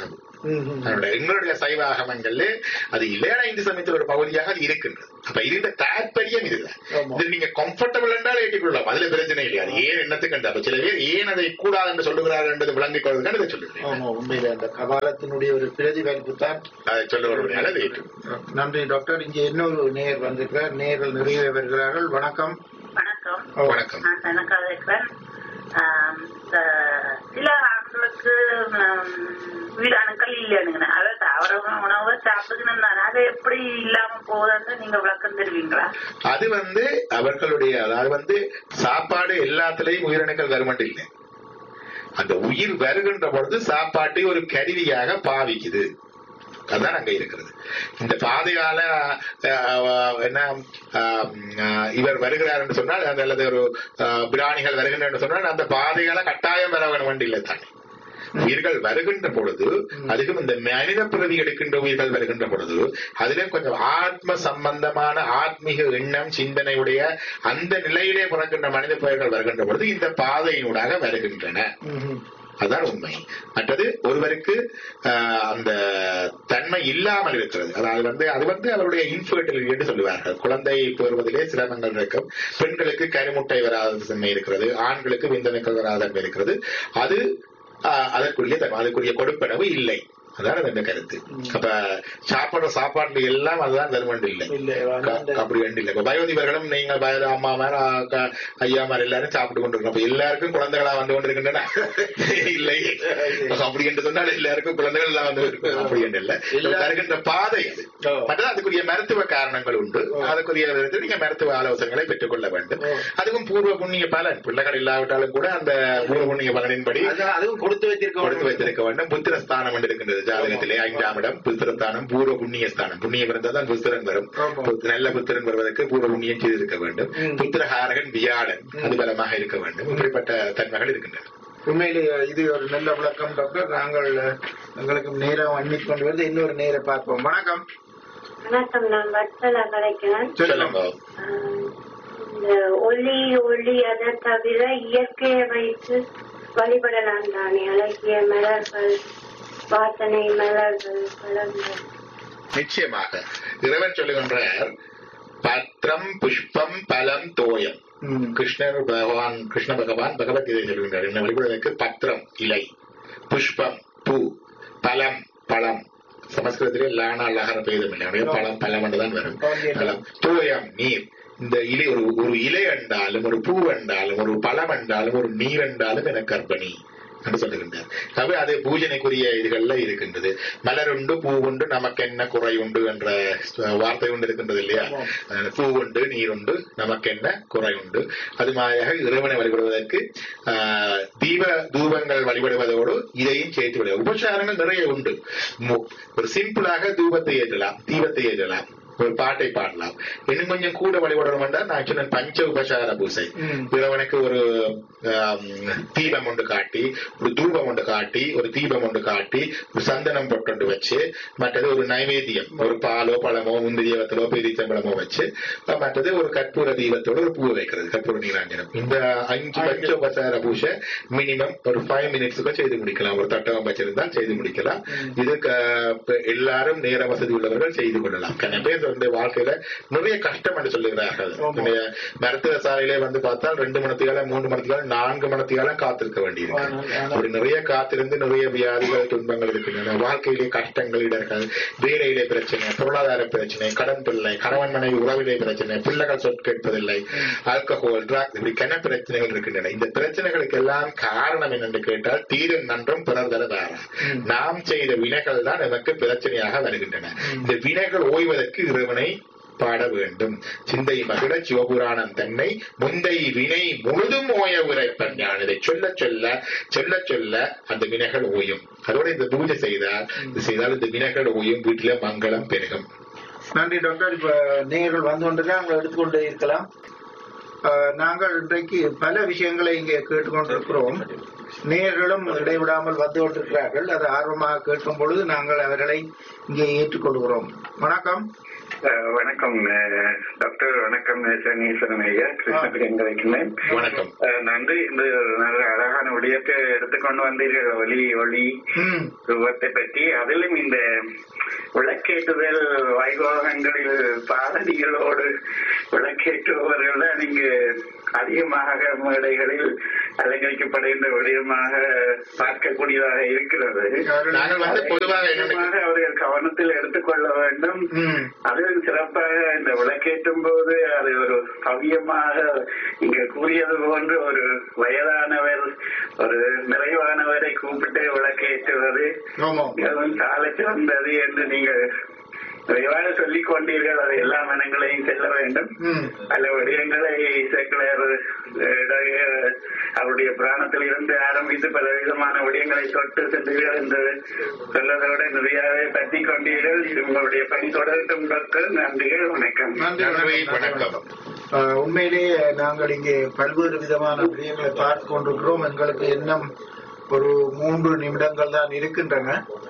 ம், ம். அதனுடைய எங்களுடைய சைவ ஆகமங்கள்ல அது இல்லையா இந்து சமயத்தில் ஒரு பகுதியாக அது இருக்கின்றது அப்ப இருந்த தாற்பயம் இதுதான் ஆமா. இது நீங்க கம்ஃபர்டபுள் என்றால் ஏற்றுக்கொள்ளலாம் அதுல பிரச்சனை இல்லை அது ஏன் என்னத்துக்கு அப்ப சில பேர் ஏன் அதை கூடாது என்று சொல்லுகிறார்கள் என்பது விளங்கிக் கொள்வதற்கான இதை சொல்லுகிறேன் ஆமா உண்மையில அந்த கபாலத்தினுடைய ஒரு பிரதிபலிப்பு தான் அதை சொல்ல வருவதால் அதை ஏற்று நன்றி டாக்டர் இங்கே இன்னொரு நேர் வந்திருக்கிறார் நேர்கள் நிறைய வருகிறார்கள் வணக்கம் வணக்கம் ஓ, வணக்கம் நான் தனக்காக இருக்கிறேன் ஆம், த- சில ஆட்களுக்கு ஆம், உயிரணுக்கள் இல்லைன்னு அதாவது அவர உணவை சாப்பிட்டுக்கணும் தானே அது எப்படி இல்லாம போகுதுன்னு நீங்க விளக்கம் தருவீங்களா அது வந்து அவர்களுடைய அதாவது வந்து சாப்பாடு எல்லாத்துலயும் உயிரணுக்கள் வருமட்டு இல்லை அந்த உயிர் வருகின்ற பொழுது சாப்பாட்டை ஒரு கருவியாக பாவிக்குது அதான் அங்க இருக்கிறது இந்த பாதையால அஹ், என்ன அஹ், அஹ், இவர் வருகிறார் என்று சொன்னால் அந்த அல்லது ஒரு அஹ், பிராணிகள் வருகின்றன என்று சொன்னால் அந்த பாதையால கட்டாயம் வர வேண்டிய இல்லை தானே உயிர்கள் வருகின்ற பொழுது அதுக்கும் இந்த மனித பிறவி எடுக்கின்ற உயிர்கள் வருகின்ற பொழுது அதிலும் கொஞ்சம் ஆத்ம சம்பந்தமான ஆத்மீக எண்ணம் சிந்தனையுடைய அந்த நிலையிலே பிறக்கின்ற மனித பெயர்கள் வருகின்ற பொழுது இந்த பாதையினூடாக வருகின்றன ம், ம். அதுதான் உண்மை மற்றது ஒருவருக்கு ஆஹ், அந்த தன்மை இல்லாமல் இருக்கிறது அதாவது வந்து அது வந்து அவருடைய இன்ஃபர்டிலிட்டி என்று சொல்லுவார்கள் குழந்தை பெறுவதிலே சிரமங்கள் இருக்கும் பெண்களுக்கு கருமுட்டை வராத தன்மை இருக்கிறது ஆண்களுக்கு விந்தணுக்கள் வராத தன்மை இருக்கிறது அது ஆஹ், அதற்குரிய தன்மை அதுக்குரிய கொடுப்பனவு இல்லை அதான் அந்த கருத்து அப்ப சாப்பிடுற சாப்பாடு எல்லாம் அதுதான் தருமண்டு இல்லை இல்ல க- அந்த- அப்படி ரெண்டு இல்ல இப்ப பயோதிபர்களும் நீங்க பயத அம்மா மேல ஐயா மேல எல்லாரும் சாப்பிட்டு கொண்டிருக்கோம் அப்ப எல்லாருக்கும் குழந்தைகளா வந்து கொண்டிருக்கின்றன இல்லை அப்படி என்று சொன்னால் எல்லாருக்கும் குழந்தைகள் எல்லாம் வந்து இருக்கும் அப்படி என்று இல்ல எல்லா- வருகின்ற பாதை அது ஓ. மற்றது அதுக்குரிய மருத்துவ காரணங்கள் உண்டு ஓ. அதுக்குரிய விதத்தில் நீங்க மருத்துவ ஆலோசனைகளை பெற்றுக் கொள்ள வேண்டும் ஓ. அதுவும் பூர்வ புண்ணிய பலன் பிள்ளைகள் இல்லாவிட்டாலும் கூட அந்த பூர்வ புண்ணிய பலனின்படி அது- அதுவும் கொடுத்து வைத்திருக்க கொடுத்து வைத்திருக்க வேண்டும் புத்திரஸ்தானம் என்று இருக்கின்றது ஜாதகத்திலே ஐந்தாம் இடம் புத்திரஸ்தானம் பூர்வ புண்ணிய ஸ்தானம் புண்ணியம் இருந்தால் தான் புத்திரன் வரும் ஆமா. புத்- நல்ல புத்திரன் வருவதற்கு பூர்வ புண்ணியம் செய்திருக்க வேண்டும் ம். புத்திரஹாரகன் வியாழன் அது பலமாக இருக்க வேண்டும் இப்படிப்பட்ட தன்மைகள் இருக்கின்றன உண்மையிலே இது ஒரு நல்ல விளக்கம் டாக்டர் நாங்கள் எங்களுக்கு நேரம் அண்மிக் கொண்டு வந்து இன்னொரு நேரை பார்ப்போம் வணக்கம் வணக்கம் நான் வட்சலா கிடைக்கிறேன் சொல்லுங்க ஆஹ் இந்த ஒளி ஒளி அதை தவிர இயற்கையை வைத்து வழிபடலாம் தானே அழகிய மலர்கள் வாசனை மலர்கள் பழங்கள் நிச்சயமாக இறைவன் சொல்லுகின்றார் பத்திரம் புஷ்பம் பலம் தோயம் ம். கிருஷ்ணர் பகவான் கிருஷ்ண பகவான் பகவத்கீதை சொல்கின்றார் என்ன வழிபடுவதற்கு பத்திரம் இலை புஷ்பம் பூ பலம் பழம் சமஸ்கிருதத்திலே லானா லகர பேதம் இல்லை அப்படியே பழம் பழம் என்றுதான் வரும் பழம் தோயம் நீர் இந்த இலை ஒரு ஒரு இலை என்றாலும் ஒரு பூ என்றாலும் ஒரு பழம் என்றாலும் ஒரு நீர் என்றாலும் எனக்கு கற்பனி என்று சொல்லுகின்றார் ஆகவே அது பூஜனைக்குரிய இதுகள்ல இருக்கின்றது மலர் உண்டு பூ உண்டு நமக்கு என்ன குறை உண்டு என்ற வார்த்தை உண்டு இருக்கின்றது இல்லையா அஹ் பூ உண்டு நீர் உண்டு நமக்கு என்ன குறை உண்டு அது மாதிரியாக இறைவனை வழிபடுவதற்கு ஆஹ், தீப தூபங்கள் வழிபடுவதோடு இதையும் சேர்த்து விட உபச்சாரங்கள் நிறைய உண்டு மு- ஒரு சிம்பிளாக தூபத்தை ஏற்றலாம் தீபத்தை ஏற்றலாம் ஒரு பாட்டை பாடலாம் இன்னும் கொஞ்சம் கூட வழிபடணும் என்றால் நான் சொன்ன பஞ்ச உபசார பூசை ம். இறைவனுக்கு ஒரு ஆம், தீபம் ஒன்று காட்டி ஒரு தூபம் ஒன்று காட்டி ஒரு தீபம் ஒன்று காட்டி ஒரு சந்தனம் பொட்டொண்டு வச்சு மற்றது ஒரு நைவேத்தியம் ஒரு பாலோ பழமோ முந்திரிய வத்தலோ பெரிச்சம்பழமோ வச்சு அஹ் மற்றது ஒரு கற்பூர தீபத்தோட ஒரு பூ வைக்கிறது கற்பூர நீராஞ்சனம் இந்த அஞ்சு பஞ்ச உபசார பூஜை மினிமம் ஒரு ஃபைவ் மினிட்ஸுக்கு செய்து முடிக்கலாம் ஒரு தட்டகம் வச்சிருந்தால் செய்து முடிக்கலாம் இது க- இப்ப எல்லாரும் நேர வசதி உள்ளவர்கள் செய்து கொள்ளலாம் கன பேர் வந்து வாழ்க்கையில நிறைய கஷ்டம் என்று சொல்லுகிறார்கள் ஆமா. இந்த மருத்துவ சாலையிலே வந்து பார்த்தால் ரெண்டு மணத்தியால மூன்று மணத்தியால நான்கு மணத்தியால காத்திருக்க வேண்டியிருக்கு ஆனால், ஆனால் அப்படி நிறைய காத்திருந்து நிறைய வியாதிகள் துன்பங்கள் இருக்கின்றன வாழ்க்கையிலே கஷ்டங்கள் இடர்கள் வேலையிலே பிரச்சனை பொருளாதார பிரச்சனை கடன் பிள்ளை கணவன் மனைவி உறவிலே பிரச்சனை பிள்ளைகள் சொல் கேட்பதில்லை ஆல்கஹால் ட்ராக் இப்படி கன பிரச்சனைகள் இருக்கின்றன இந்த பிரச்சனைகளுக்கு எல்லாம் காரணம் என்னென்று கேட்டால் தீரும் நன்றும் பிறர் தர வேற நாம் செய்த வினைகள் தான் நமக்கு பிரச்சனையாக வருகின்றன இந்த வினைகள் ஓய்வதற்கு இறைவனை பாட வேண்டும் சிந்தை மகிழ சிவபுராணம் தன்னை முந்தை வினை முழுதும் ஓய உரைப்பன் ஞான் இதை சொல்ல சொல்ல சொல்ல சொல்ல அந்த வினைகள் ஓயும் அதோட இந்த பூஜை செய்தால் இது செய்தால் இந்த வினைகள் ஓயும் வீட்டில மங்களம் பெருகும் நன்றி டாக்டர் இப்ப நேர்கள் வந்து கொண்டிருக்க அவங்க எடுத்துக்கொண்டு இருக்கலாம் அஹ், நாங்கள் இன்றைக்கு பல விஷயங்களை இங்கே கேட்டுக்கொண்டிருக்கிறோம் நேர்களும் இடைவிடாமல் வந்து கொண்டிருக்கிறார்கள் அதை ஆர்வமாக கேட்கும் பொழுது நாங்கள் அவர்களை இங்கே ஏற்றுக்கொள்கிறோம் வணக்கம் அஹ் வணக்கம் அஹ் டாக்டர் வணக்கம் சனீஸ்வரன் ஐயா கிருஷ்ணகிரி வைக்கிறேன் வணக்கம் அஹ் நன்றி இந்த ஒரு நல்ல அழகான விடயத்தை எடுத்துக்கொண்டு வந்தீர்கள் ஒலி ஒளி ம். ரூபத்தை பற்றி அதிலும் இந்த விளக்கேற்றுதல் வைபவங்களில் பாதணிகளோடு விளக்கேற்றுபவர்கள் நீங்க அதிகமாக மேடைகளில் அலங்கரிக்கப்படுகின்ற விடயமாக பார்க்கக்கூடியதாக இருக்கிறது நாங்கள் வந்து பொதுவாக என்னன்னு அதிகமாக அவர்கள் கவனத்தில் எடுத்துக்கொள்ள வேண்டும் ம். அதிலும் சிறப்பாக இந்த விளக்கேற்றும் போது அது ஒரு பவியமாக நீங்க கூறியது போன்று ஒரு வயதானவர் ஒரு நிறைவானவரை கூப்பிட்டு விளக்கேற்றுவது ஆமாம் மிகவும் சால சிறந்தது என்று நீங்கள் விரைவாக சொல்லிக் கொண்டீர்கள் அது எல்லா மனங்களையும் செல்ல வேண்டும் ம். பல விடயங்களை சேக்கலர் அவருடைய புராணத்தில் இருந்து ஆரம்பித்து பல விதமான விடயங்களை தொட்டு சென்றீர்கள் என்று சொல்லதோட நிறையவே பற்றி கொண்டீர்கள் இது உங்களுடைய பணி தொடரட்டும் டாக்டர் நன்றிகள் வணக்கம் நன்றி வணக்கம் ஆஹ் உண்மையிலேயே நாங்கள் இங்கே பல்வேறு விதமான விடயங்களை பார்த்து கொண்டிருக்கிறோம் எங்களுக்கு இன்னும் ஒரு மூன்று நிமிடங்கள் தான் இருக்கின்றன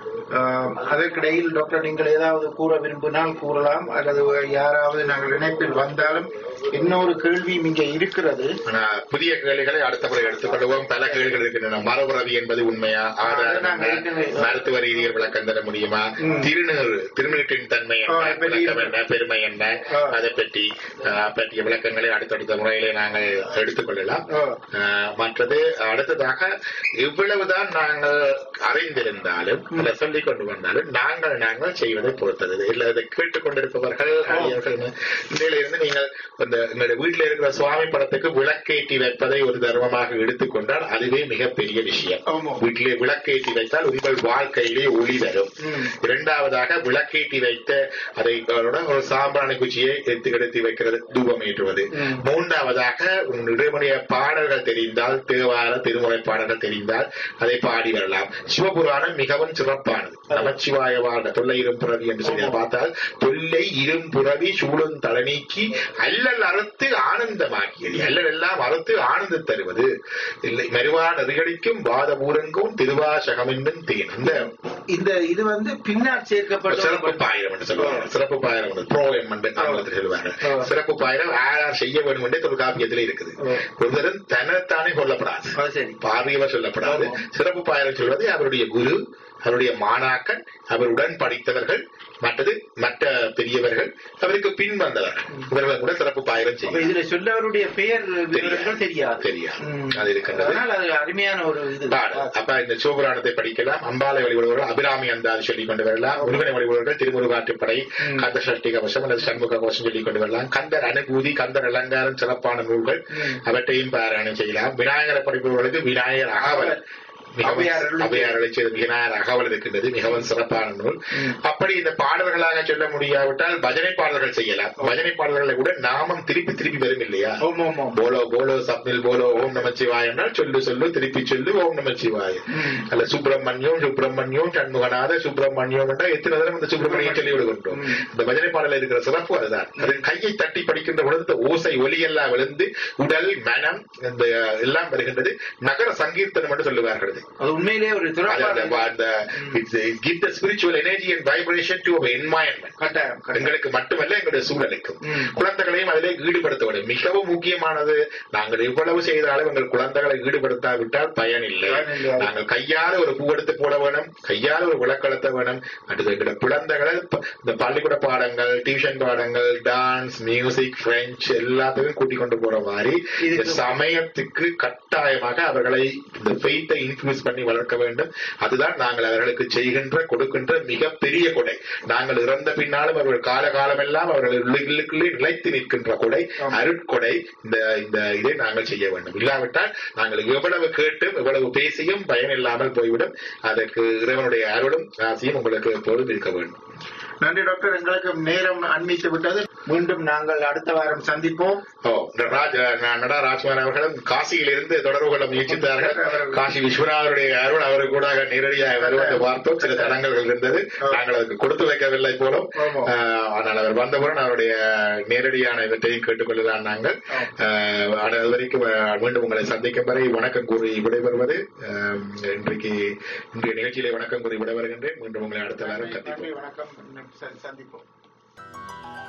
ஆஹ் அதற்கிடையில் டாக்டர் நீங்கள் ஏதாவது கூற விரும்பினால் கூறலாம் அல்லது யாராவது நாங்கள் இணைப்பில் வந்தாலும் இன்னொரு கேள்வியும் இங்கே இருக்கிறது ஆனா, புதிய கேள்விகளை அடுத்த முறை எடுத்துக்கொள்வோம் பல கேள்விகள் இருக்கின்றன மரபுறவி என்பது உண்மையா ஆதாரம் நாங்கள் என்ன? ஏற்கனவே- மருத்துவ ரீதியில் விளக்கம் தர முடியுமா ம். திருநீறு திருநீட்டின் தன்மை ஆ, என்ன பெரிய- விளக்கம் என்ன பெருமை என்ன ஆ. அதை பற்றி ஆ, பற்றிய விளக்கங்களை அடுத்தடுத்த முறையிலே நாங்கள் எடுத்துக்கொள்ளலாம் ஆ. ஆ, மற்றது அடுத்ததாக இவ்வளவுதான் நாங்கள் அறிந்திருந்தாலும் அல்ல சொல்லிக் கொண்டு வந்தாலும் நாங்கள் நாங்கள் செய்வதை பொறுத்தது இல்ல இதை கேட்டுக் கொண்டிருப்பவர்கள் அடியவர்கள் இதிலிருந்து நீங்கள் இந்த எங்களுடைய வீட்டில் இருக்கிற சுவாமி படத்துக்கு விளக்கேற்றி வைப்பதை ஒரு தர்மமாக எடுத்துக்கொண்டால் அதுவே மிகப்பெரிய விஷயம் ஆமா. வீட்டிலே விளக்கேற்றி வைத்தால் உங்கள் வாழ்க்கையிலே ஒளி வரும் ம். இரண்டாவதாக விளக்கேற்றி வைத்த அதை அதோட ஒரு சாம்பிராணி குச்சியை எடுத்து எடுத்து வைக்கிறது தூபம் ஏற்றுவது ம். மூன்றாவதாக உங்களுடைய பாடல்கள் தெரிந்தால் தேவார திருமுறை பாடல்கள் தெரிந்தால் அதை பாடி வரலாம் சிவபுராணம் மிகவும் சிறப்பானது நமச்சிவாய வாழ்க தொல்லை இரும்புறவி என்று சொல்லி பார்த்தால் தொல்லை இரும்புறவி சூழும் தலநீக்கி அல்லல் அறுத்து ஆனந்தமாக்கியது அல்லல் எல்லாம் அறுத்து ஆனந்த தருவது இல்லை மருவா நெறிகடிக்கும் வாதபூரங்கும் திருவாசகம் என்னும் தேன் அந்த இந்த இது வந்து பின்னால் சேர்க்கப்பட்ட சிறப்பு பாயிரம் என்று சொல்லுவாங்க சிறப்பு பாயிரம் என்று ப்ரோயம் என்று ஆங்கிலத்தில் சொல்லுவாங்க ஆ. சிறப்பு பாயிரம் யார் யார் செய்ய வேண்டும் என்று தொல்காப்பியத்தில் இருக்குது ஆ. ஒருத்தரும் தன்னைத்தானே சொல்லப்படாது அது சரி பார்வையவர் சொல்லப்படாது ஆமா. சிறப்பு பாயிரம் சொல்வது அவருடைய குரு அவருடைய மாணாக்கன் அவருடன் படித்தவர்கள் மற்றது மற்ற பெரியவர்கள் அவருக்கு பின் வந்தவர்கள் இவர்கள் கூட சிறப்பு பாயிரம் அப்ப செய்யும் இதுல சொல்லவருடைய பெயர் விவரங்கள் தெரியாது தெரியாது ம். அது இருக்கின்றது அதனால் அது அருமையான ஒரு இது பாடல். அப்ப இந்த சிவபுராணத்தை படிக்கலாம் அம்பாலை வழிபடுவர்கள் அபிராமி அந்தாதி சொல்லிக் கொண்டு வரலாம் முருகனை வழிபடுவர்கள் திருமுருகாற்றுப்படை ம். கந்த சஷ்டி கவசம் அல்லது சண்முக கவசம் சொல்லிக் கொண்டு வரலாம் கந்தர் அனுபூதி கந்தர் அலங்காரம் சிறப்பான நூல்கள் ம். அவற்றையும் பாராயணம் செய்யலாம் விநாயகரை படிப்பவர்களுக்கு விநாயகர் அகவல் அவையார் அருளி- அவையாரலை செய்த விநாயகர் அகவல் இருக்கின்றது மிகவும் சிறப்பான நூல் ம். அப்படி இந்த பாடல்களாக சொல்ல முடியாவிட்டால் பஜனை பாடல்கள் செய்யலாம் பஜனை பாடல்களை கூட நாமம் திருப்பி திருப்பி வரும் இல்லையா ஆமா ஆமா போலோ போலோ சப்னில் போலோ ஓம் நமச்சிவாய என்றால் சொல்லு சொல்லு திருப்பி சொல்லு ஓம் நமச்சிவாய ம். அல்ல சுப்பிரமணியம் சுப்பிரமணியம் சண்முகநாத சுப்பிரமணியம் என்றால் எத்தனை தடவை இந்த சுப்பிரமணியம் சொல்லி விடுகின்றோம் ம். இந்த பஜனை பாடல இருக்கிற சிறப்பு அதுதான் அது கையை தட்டி படிக்கின்ற பொழுது இந்த ஓசை ஒலியெல்லாம் விழுந்து உடல் மனம் இந்த எல்லாம் வருகின்றது நகர சங்கீர்த்தனம் என்று சொல்லுவார்கள் இது. அது உண்மையிலேயே ஒரு அது அந்த துறப்பாடு அந்த give the spiritual energy and vibration to environment கட்டாயம் கட்டாயம் எங்களுக்கு மட்டுமல்ல எங்களுடைய சூழலுக்கும் ம். குழந்தைகளையும் அதிலே ஈடுபடுத்த வேண்டும் மிகவும் முக்கியமானது நாங்கள் எவ்வளவு செய்தாலும் எங்கள் குழந்தைகளை ஈடுபடுத்தாவிட்டால் பயன் இல்லை பயன் இல்லை. நாங்கள் கையால ஒரு பூவெடுத்து போட வேணும் கையால ஒரு விளக்கெடுத்த வேணும் அடுத்து எங்களுடைய குழந்தைகளை ப- இந்த பள்ளிக்கூட பாடங்கள் டியூஷன் பாடங்கள் டான்ஸ் மியூசிக் பிரெஞ்சு எல்லாத்தையும் கூட்டிக் கொண்டு போற மாதிரி இந்த இதுக்கு- சமயத்துக்கு கட்டாயமாக அவர்களை இந்த ஃபெய்த்தை இன்ஃபியூஸ் பண்ணி வளர்க்க வேண்டும் அதுதான் நாங்கள் அவர்களுக்கு செய்கின்ற கொடுக்கின்ற மிகப்பெரிய கொடை நாங்கள் இறந்த பின்னாலும் அவர்கள் காலகாலமெல்லாம் அவர்கள் உள்ளுக்குள்ளே நிலைத்து நிற்கின்ற கொடை ஆமா. அருட்கொடை இந்த இந்த இதை நாங்கள் செய்ய வேண்டும் இல்லாவிட்டால் நாங்கள் எவ்வளவு கேட்டும் எவ்வளவு பேசியும் பயன் இல்லாமல் போய்விடும் அதற்கு இறைவனுடைய அருளும் ஆசையும் உங்களுக்கு எப்போதும் இருக்க வேண்டும் நன்றி டாக்டர் எங்களுக்கு நேரம் அண்மித்து விட்டது மீண்டும் நாங்கள் அடுத்த வாரம் சந்திப்போம் ஓ இந்த ராஜ் ந- நடா ராஜ்குமார் அவர்களும் காசியிலிருந்து தொடர்பு கொள்ள முயற்சித்தார்கள் காசி விஸ்வநாதருடைய அருள் அவருக்கு கூட நேரடியாக வருவதை பார்த்தோம் சில தடங்கள் இருந்தது நாங்கள் அதுக்கு கொடுத்து வைக்கவில்லை போலும் ஆமா. ஆஹ், ஆனால் அவர் வந்தவுடன் அவருடைய நேரடியான இவற்றையும் கேட்டுக்கொள்ளலாம் நாங்கள் ஆஹ், அது வரைக்கும் ஆஹ், மீண்டும் உங்களை சந்திக்கும் வரை வணக்கம் கூறி விடைபெறுவது ஆஹ், இன்றைக்கு இன்றைய நிகழ்ச்சியிலே வணக்கம் கூறி விடைபெறுகின்றேன் மீண்டும் உங்களை அடுத்த வாரம் சந்திப்போம் நன்றி வணக்கம் சந்திப்போம்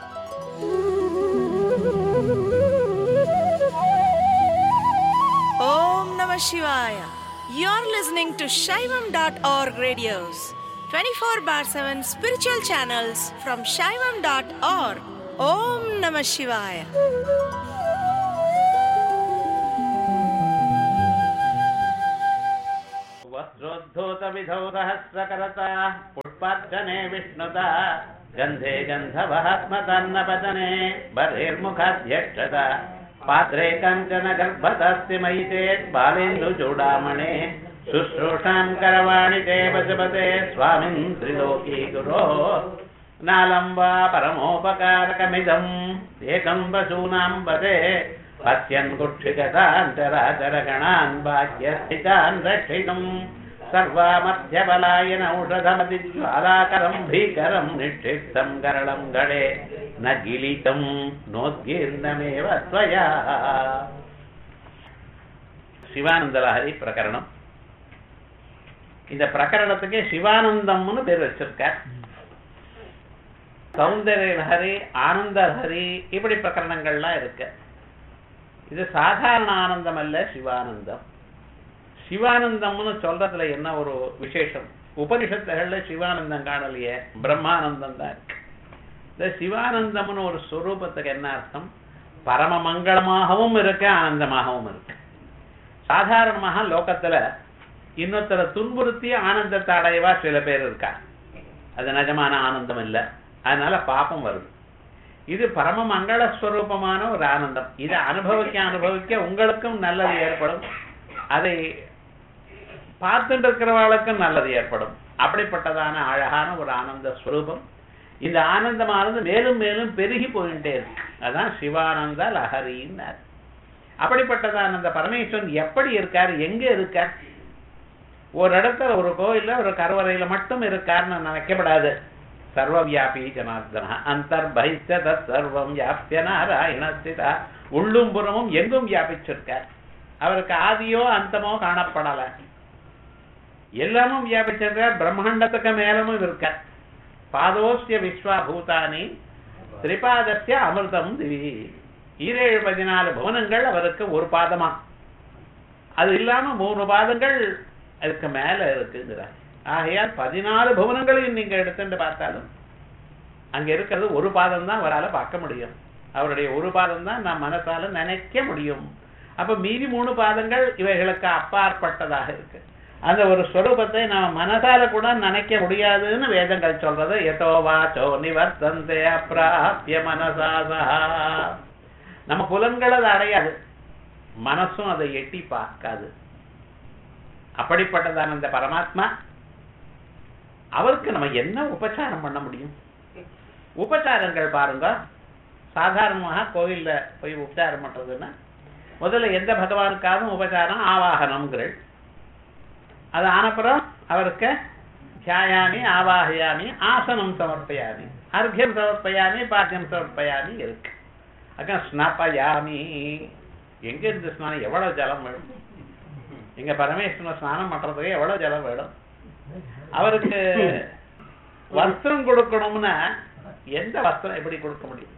Om Namah Shivaya. You're listening to Shaivam.org radios, 24 bar 7 spiritual channels from Shaivam.org. Om Namah Shivaya. वस्त्रोद्धूतविधौ सहस्रकरता पुष्पार्चने विष्णुता गन्धे गन्धवहात्मतन्नपतने बर्हिर्मुखाध्यक्षता पात्रे कञ्चन गर्भतस्ति मयि चेत् बालेन्दुचूडामणे शुश्रूषाम् करवाणि ते पशुपते स्वामिन् त्रिलोकी गुरोः नालं वा परमोपकारकमिदम् एकम् पशूनाम् पदे पश्यन् कुक्षिगतान् चराचरगणान् बाह्यस्थितान् रक्षितुम् सर्वामध्यबलायन औषधमतिज्वालाकरम् भीकरम् निक्षिप्तम् करलम् गणे न गिलितम् नोद्गीर्णमेव त्वया சிவானந்தலஹரி பிரகரணம் இந்த பிரகரணத்துக்கு சிவானந்தம்னு பேர் வச்சிருக்கார் சௌந்தர்ய லஹரி ஆனந்த லஹரி இப்படி பிரகரணங்கள்லாம் இருக்கு இது சாதாரண ஆனந்தம் அல்ல சிவானந்தம் சிவானந்தம்னு சொல்றதுல என்ன ஒரு விசேஷம் உபனிஷத்துகள்ல சிவானந்தம் காணலையே பிரம்மானந்தம் தான் இருக்கு இந்த சிவானந்தம்னு ஒரு ஸ்வரூபத்துக்கு என்ன அர்த்தம் பரம மங்களமாகவும் இருக்கு ஆனந்தமாகவும் இருக்கு சாதாரணமாக லோகத்துல இன்னொருத்தரை துன்புறுத்தி ஆனந்தத்தை அடையவா சில பேர் இருக்கா அது நிஜமான ஆனந்தம் இல்லை அதனால பாப்பம் வருது இது பரம மங்கள ஸ்வரூபமான ஒரு ஆனந்தம் இதை அனுபவிக்க அனுபவிக்க உங்களுக்கும் நல்லது ஏற்படும் அதை பார்த்துட்டு இருக்கிறவர்களுக்கும் நல்லது ஏற்படும் அப்படிப்பட்டதான அழகான ஒரு ஆனந்த ஸ்வரூபம் இந்த ஆனந்தமானது மேலும் மேலும் பெருகி போயிட்டே இருக்கு அதான் சிவானந்த லஹரின்னார் அப்படிப்பட்டதான அந்த பரமேஸ்வரன் எப்படி இருக்கார் எங்க இருக்கார் ஒரு இடத்துல ஒரு கோயில்ல ஒரு கருவறையில மட்டும் இருக்கார்னு நினைக்கப்படாது சர்வவியாபி ஜனார்தனா அந்தர்பைச்ச தத் சர்வம் வியாபிய நாராயணஸ்திதா உள்ளும் புறமும் எங்கும் வியாபிச்சிருக்கார் அவருக்கு ஆதியோ அந்தமோ காணப்படல எல்லாமும் வியாபிச்சிருக்கார் பிரம்மாண்டத்துக்கு மேலமும் இருக்கார் பாதோஸ்ய விஸ்வா பூதானி திரிபாதஸ்ய அமிர்தம் திவி ஈரேழு பதினாலு புவனங்கள் அவருக்கு ஒரு பாதமா அது இல்லாம மூணு பாதங்கள் அதுக்கு மேல இருக்குங்கிறார் ஆகையால் பதினாலு புவனங்களையும் நீங்க எடுத்துட்டு பார்த்தாலும் அங்க இருக்கிறது ஒரு பாதம் தான் அவரால் பார்க்க முடியும் அவருடைய ஒரு பாதம் தான் நான் மனசால நினைக்க முடியும் அப்ப மீதி மூணு பாதங்கள் இவைகளுக்கு அப்பாற்பட்டதாக இருக்கு அந்த ஒரு ஸ்வரூபத்தை நாம மனசால கூட நினைக்க முடியாதுன்னு வேதங்கள் சொல்றது எதோ வாச்சோ நிவர்த்தந்தே அப்பிராபிய மனசாசா நம்ம புலன்கள் அதை அடையாது மனசும் அதை எட்டி பார்க்காது அப்படிப்பட்டதான அந்த பரமாத்மா அவருக்கு நம்ம என்ன உபச்சாரம் பண்ண முடியும் உபச்சாரங்கள் பாருங்க சாதாரணமாக கோயில்ல போய் உபச்சாரம் பண்றதுன்னா முதல்ல எந்த பகவானுக்காகவும் உபச்சாரம் ஆவாகனம்கள் அது ஆனப்புறம் அவருக்கு தியாயாமி ஆவாகயாமி ஆசனம் சமர்ப்பயாமி அர்க்கியம் சமர்ப்பயாமி பாக்கியம் சமர்ப்பயாமி இருக்கு அக்கா ஸ்நாப்பயாமி எங்க இருந்து ஸ்நானம் எவ்வளவு ஜலம் வேணும் எங்க பரமேஸ்வரன் ஸ்நானம் பண்றதுக்கு எவ்வளவு ஜலம் வேணும் அவருக்கு வஸ்திரம் கொடுக்கணும்னா எந்த வஸ்திரம் எப்படி கொடுக்க முடியும்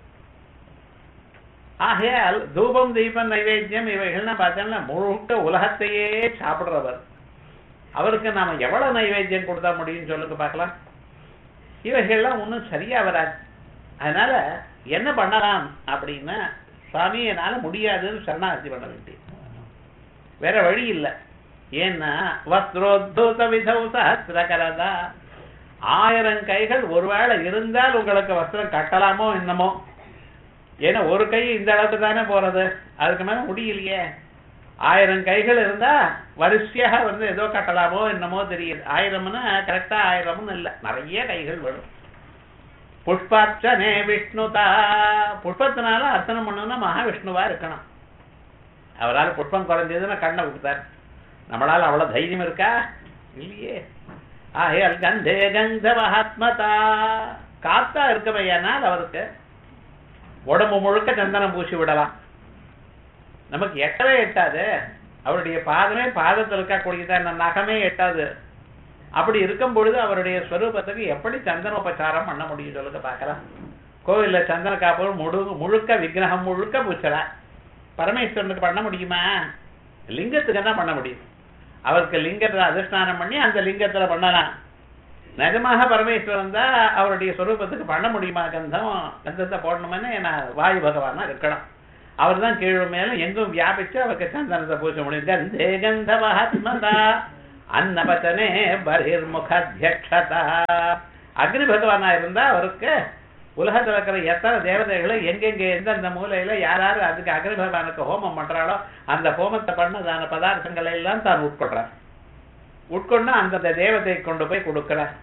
ஆகையால் தூபம் தீபம் நைவேத்தியம் இவைகள்னா பார்த்தோம்னா முழுக்க உலகத்தையே சாப்பிடுறவர் அவருக்கு நாம எவ்வளவு நைவேத்தியம் கொடுத்தா முடியும் சொல்லுங்க பார்க்கலாம் இவைகள்லாம் ஒன்றும் சரியா வராது அதனால என்ன பண்ணலாம் அப்படின்னா சுவாமி என்னால முடியாதுன்னு சரணாகதி பண்ண வேண்டிய வேற வழி இல்லை ஏன்னா வஸ்திரோத்தூத விதௌ சஹசிரகரதா ஆயிரம் கைகள் ஒருவேளை இருந்தால் உங்களுக்கு வஸ்திரம் கட்டலாமோ என்னமோ ஏன்னா ஒரு கை இந்த அளவுக்கு தானே போறது அதுக்கு மேல முடியலையே ஆயிரம் கைகள் இருந்தா வரிசையாக வந்து ஏதோ கட்டலாமோ என்னமோ தெரியுது ஆயிரம்னா கரெக்டா ஆயிரம்னு இல்லை நிறைய கைகள் வேணும் புஷ்பார்ச்சனே விஷ்ணுதா புஷ்பத்தினால அர்ச்சனை பண்ணணும்னா மகாவிஷ்ணுவா இருக்கணும் அவரால் புஷ்பம் குறைஞ்சதுன்னா கண்ணை கொடுத்தார் நம்மளால அவ்வளவு தைரியம் இருக்கா இல்லையே ஆகையால் கந்தே கந்த மகாத்மதா காத்தா இருக்கவையானால் அவருக்கு உடம்பு முழுக்க சந்தனம் பூசி விடலாம் நமக்கு எட்டவே எட்டாது அவருடைய பாதமே பாதத்தில் இருக்கக்கூடியதான் நகமே எட்டாது அப்படி இருக்கும் பொழுது அவருடைய ஸ்வரூபத்துக்கு எப்படி சந்தனோபச்சாரம் பண்ண முடியும் சொல்லுங்க பார்க்கலாம் கோவில்ல சந்தன காப்பு முழு முழுக்க விக்கிரகம் முழுக்க பூச்சலா பரமேஸ்வரனுக்கு பண்ண முடியுமா லிங்கத்துக்கு தான் பண்ண முடியும் அவருக்கு லிங்கத்தை அதிஷ்டானம் பண்ணி அந்த லிங்கத்துல பண்ணலாம் நிஜமாக பரமேஸ்வரன் தான் அவருடைய சொரூபத்துக்கு பண்ண முடியுமா கந்தம் கந்தத்தை போடணும்னு நான் வாயு பகவானா இருக்கணும் அவர் தான் கீழ் மேலும் எங்கும் வியாபிச்சு அவருக்கு சந்தனத்தை பூச முடியும் கந்தே கந்த மகாத்மதா அன்னபத்தனே பகிர்முகத்யக்ஷதா அக்னி பகவானா இருந்தா அவருக்கு உலகத்துல இருக்கிற எத்தனை தேவதைகளும் எங்கெங்க எந்தெந்த மூலையில யார் யாரு அதுக்கு அக்னி பகவானுக்கு ஹோமம் பண்றாளோ அந்த ஹோமத்தை பண்ணதான பதார்த்தங்களை எல்லாம் தான் உட்கொள்றார் உட்கொண்டு அந்த தேவதை கொண்டு போய் கொடுக்கிறார்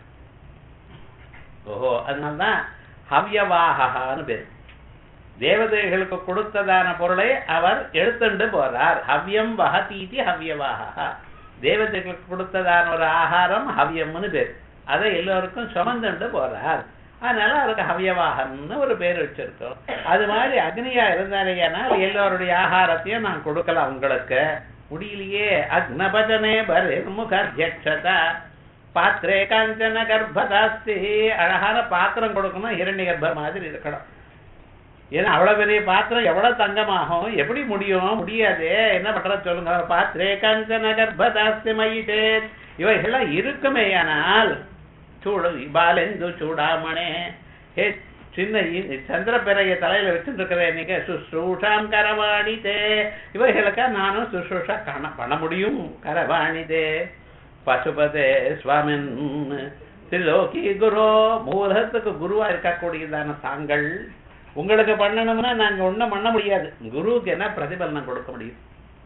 ஓஹோ அதனால்தான் ஹவ்யவாகான்னு பேர் தேவதைகளுக்கு கொடுத்ததான பொருளை அவர் எடுத்துண்டு போறார் ஹவ்யம் வஹதீதி ஹவ்யவாகா தேவதைகளுக்கு கொடுத்ததான ஒரு ஆகாரம் ஹவ்யம்னு பேர் அதை எல்லோருக்கும் சுமந்துண்டு போறார் அதனால அவருக்கு ஹவ்யவாகம்னு ஒரு பேர் வச்சிருக்கோம் அது மாதிரி அக்னியா இருந்தாலேயானால் எல்லோருடைய ஆகாரத்தையும் நான் கொடுக்கலாம் உங்களுக்கு முடியலையே அக்னபதனே பரிமுகத்யக்ஷதா பாத்திரே காஞ்சன கர்ப்பதாஸ்தி அழகான பாத்திரம் கொடுக்கணும் இரண்ய கர்ப்ப மாதிரி இருக்கணும் ஏன்னா அவ்வளவு பெரிய பாத்திரம் எவ்வளவு தங்கமாகும் எப்படி முடியும் முடியாது என்ன பண்றது சொல்லுங்க பாத்திரே காஞ்சன கர்ப்பதாஸ்தி மயிட்டே இவைகள்லாம் இருக்குமேயானால் சூடு பாலெந்து சூடாமணே ஹே சின்ன இ- சந்திரப்பிறைய தலையில வச்சுட்டு இருக்கிறேன் நீங்க சுஷ்ரூஷாம் கரவாணிதே இவைகளுக்கா நானும் சுஷ்ரூஷா காண பண்ண முடியும் கரவாணிதே பசுபதே சுவாமின் திரிலோகி குரு மூலத்துக்கு குருவா இருக்கக்கூடியதான தாங்கள் உங்களுக்கு பண்ணணும்னா நாங்க ஒண்ணும் பண்ண முடியாது குருவுக்கு என்ன பிரதிபலனம் கொடுக்க முடியும்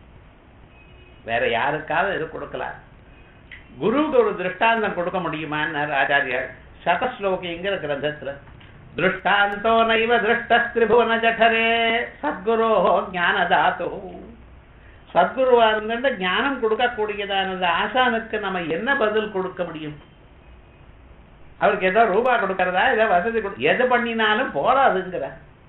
வேற யாருக்காவது இது கொடுக்கலாம் குருவுக்கு ஒரு திருஷ்டாந்தம் கொடுக்க முடியுமான்னு ஆச்சாரியார் சதஸ்லோகிங்கிற கிரந்தத்துல திருஷ்டாந்தோ நைவ திருஷ்டிரிபுவன ஜடரே சத்குரோ ஞானதாத்து சத்குருவா இருந்துட்டு ஞானம் கொடுக்கக்கூடியதானது ஆசானுக்கு நம்ம என்ன பதில் கொடுக்க முடியும் அவருக்கு ஏதோ ரூபா கொடுக்கறதா ஏதோ வசதி கொடு எது பண்ணினாலும் போராதுங்கிற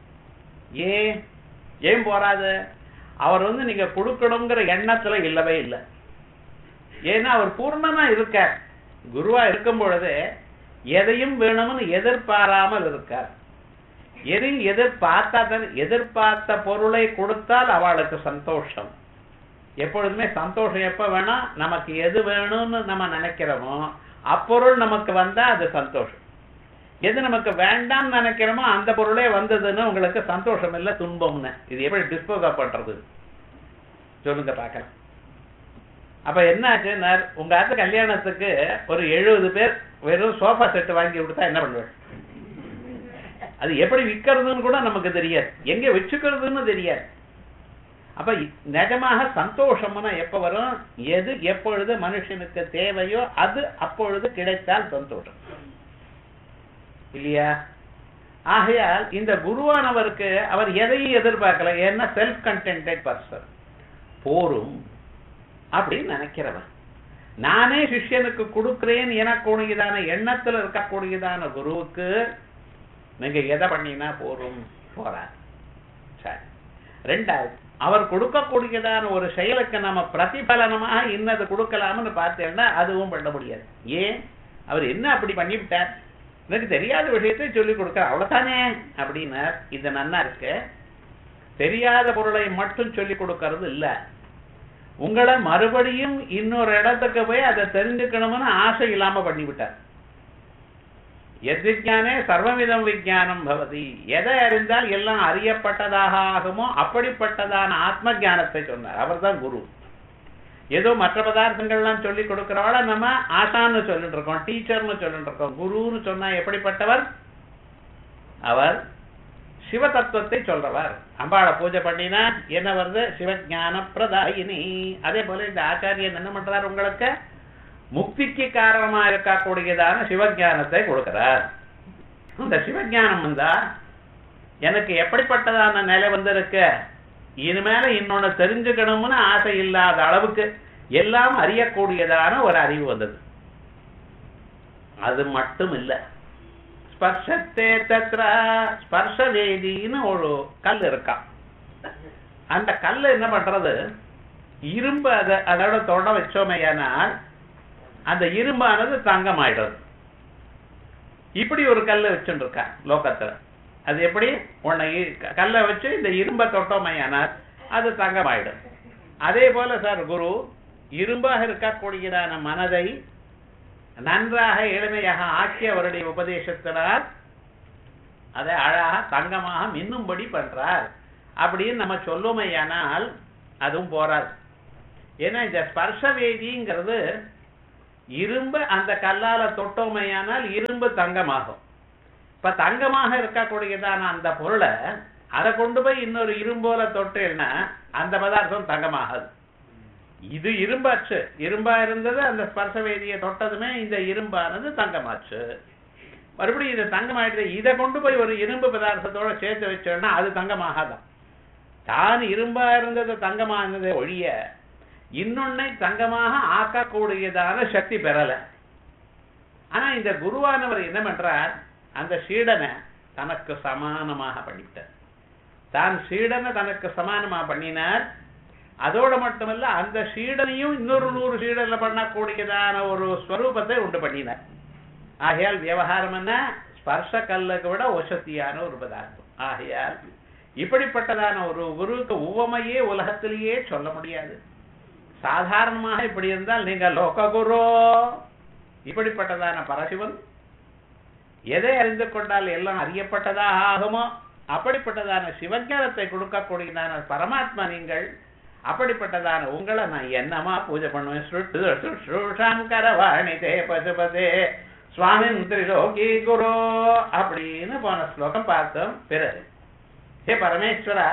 ஏன் ஏன் போராது அவர் வந்து நீங்க கொடுக்கணுங்கிற எண்ணத்துல இல்லவே இல்லை ஏன்னா அவர் பூர்ணமா இருக்கார் குருவா இருக்கும் பொழுது எதையும் வேணும்னு எதிர்பாராமல் இருக்கார் எதையும் எதிர்பார்த்தா தான் எதிர்பார்த்த பொருளை கொடுத்தால் அவளுக்கு சந்தோஷம் எப்பொழுதுமே சந்தோஷம் எப்ப வேணா நமக்கு எது வேணும்னு நம்ம நினைக்கிறோமோ அப்பொருள் நமக்கு வந்தா அது சந்தோஷம் எது நமக்கு வேண்டாம்னு நினைக்கிறோமோ அந்த பொருளே வந்ததுன்னு உங்களுக்கு சந்தோஷம் இல்லை துன்பம்னு இது எப்படி டிஸ்போஸ் பண்றது சொல்லுங்க பார்க்கலாம் அப்ப என்ன ஆச்சுன்னா உங்க ஆத்து கல்யாணத்துக்கு ஒரு எழுபது பேர் வெறும் சோஃபா செட் வாங்கி கொடுத்தா என்ன பண்ணுவேன் அது எப்படி விற்கிறதுன்னு கூட நமக்கு தெரியாது எங்க வச்சுக்கிறதுன்னு தெரியாது அப்ப இ- நிஜமாக சந்தோஷம்னா எப்ப வரும் எது எப்பொழுது மனுஷனுக்கு தேவையோ அது அப்பொழுது கிடைத்தால் சந்தோஷம் இல்லையா ஆகையால் இந்த குருவானவருக்கு அவர் எதையும் எதிர்பார்க்கல ஏன்னா செல்ஃப் கண்டென்டட் பர்சன் போரும் அப்படின்னு நினைக்கிறவன் நானே சிஷ்யனுக்கு கொடுக்கிறேன் எனக்கூடியதான எண்ணத்துல இருக்கக்கூடியதான குருவுக்கு நீங்க எதை பண்ணினா போரும் போறார் சரி ரெண்டாவது அவர் கொடுக்கக்கூடியதான ஒரு செயலுக்கு நம்ம பிரதிபலனமாக இன்னது கொடுக்கலாம்னு பார்த்தேன்னா அதுவும் பண்ண முடியாது ஏன் அவர் என்ன அப்படி பண்ணிவிட்டார் எனக்கு தெரியாத விஷயத்தை சொல்லி கொடுக்க அவ்வளவுதானே அப்படின்னார் இது நன்னா இருக்கு தெரியாத பொருளை மட்டும் சொல்லி கொடுக்கறது இல்ல உங்களை மறுபடியும் இன்னொரு இடத்துக்கு போய் அதை தெரிஞ்சுக்கணும்னு ஆசை இல்லாம பண்ணிவிட்டார் எத்விஜானே சர்வவிதம் விஜானம் பவதி எதை அறிந்தால் எல்லாம் அறியப்பட்டதாக ஆகுமோ அப்படிப்பட்டதான ஆத்ம ஞானத்தை சொன்னார் அவர்தான் குரு ஏதோ மற்ற பதார்த்தங்கள்லாம் சொல்லி கொடுக்கிறவள நம்ம ஆசான்னு சொல்லிட்டு இருக்கோம் டீச்சர்னு சொல்லிட்டு இருக்கோம் குருன்னு சொன்னா எப்படிப்பட்டவர் அவர் சிவ தத்துவத்தை சொல்றவர் அம்பாளை பூஜை பண்ணினா என்ன வருது சிவஞான பிரதாயினி அதே போல இந்த ஆச்சாரியன் என்ன பண்றார் உங்களுக்கு முக்திக்கு காரணமா இருக்கக்கூடியதான சிவஞானத்தை கொடுக்கிறார் இந்த சிவஞானம் வந்தா எனக்கு எப்படிப்பட்டதான நிலை வந்திருக்கு இனிமேல இன்னொன்னு தெரிஞ்சுக்கணும்னு ஆசை இல்லாத அளவுக்கு எல்லாம் அறியக்கூடியதான ஒரு அறிவு வந்தது அது மட்டும் இல்ல ஸ்பர்ஷத்தே தத்ர ஸ்பர்ஷவேதின்னு ஒரு கல் இருக்கான் அந்த கல் என்ன பண்றது இரும்பு அதை அதோட தொட வச்சோமையானால் அந்த இரும்பானது தங்கமாயிடுறது இப்படி ஒரு கல்லை வச்சுட்டு இருக்கா லோகத்துல அது எப்படி உன்னை இ- கல்லை வச்சு இந்த இரும்பை தொட்டோமையானால் அது தங்கமாயிடும் அதே போல சார் குரு இரும்பாக இருக்கக்கூடியதான மனதை நன்றாக எளிமையாக ஆக்கி அவருடைய உபதேசத்தினால் அதை அழகாக தங்கமாக மின்னும்படி பண்றார் அப்படின்னு நம்ம சொல்லுமையானால் அதுவும் போறாது ஏன்னா இந்த ஸ்பர்ஷ வேதிங்கிறது இரும்பு அந்த கல்லால தொட்டோமையானால் இரும்பு தங்கமாகும் இப்ப தங்கமாக இருக்கக்கூடியதான அந்த பொருளை அதை கொண்டு போய் இன்னொரு இரும்போல தொட்டேன்னா அந்த பதார்த்தம் தங்கமாகாது இது இரும்பாச்சு இரும்பா இருந்தது அந்த ஸ்பர்ச வேதியை தொட்டதுமே இந்த இரும்பானது தங்கமாச்சு மறுபடியும் இது தங்கமாயிடுது இதை கொண்டு போய் ஒரு இரும்பு பதார்த்தத்தோட சேர்த்து வச்சோம்னா அது தங்கமாகாதான் தான் இரும்பா இருந்தது தங்கமானது ஒழிய இன்னொன்னை தங்கமாக ஆக்கக்கூடியதான சக்தி பெறல ஆனா இந்த குருவானவர் என்ன பண்றார் அந்த சீடனை தனக்கு சமானமாக பண்ணிட்டார் தான் சீடனை தனக்கு சமானமா பண்ணினார் அதோட மட்டுமல்ல அந்த சீடனையும் இன்னொரு நூறு சீடன்ல பண்ணக்கூடியதான ஒரு ஸ்வரூபத்தை உண்டு பண்ணினார் ஆகையால் விவகாரம் என்ன ஸ்பர்ஷ கல்லுக்கு விட ஒசத்தியான ஒரு பதார்த்தம் ஆகையால் இப்படிப்பட்டதான ஒரு குருவுக்கு உவமையே உலகத்திலேயே சொல்ல முடியாது சாதாரணமாக இப்படி இருந்தால் நீங்க லோககுரு இப்படிப்பட்டதான பரசிவன் எதை அறிந்து கொண்டால் எல்லாம் அறியப்பட்டதாக ஆகுமோ அப்படிப்பட்டதான சிவஞானத்தை கொடுக்கக்கூடியதான பரமாத்மா நீங்கள் அப்படிப்பட்டதான உங்களை நான் என்னமா பூஜை பண்ணுவேன் ஸ்ருட்டு சுஷ்ரூஷாம் கரவாணி தே பசுபதே சுவாமின் திரிலோகி குரு அப்படின்னு போன ஸ்லோகம் பார்த்தோம் பிறகு ஹே பரமேஸ்வரா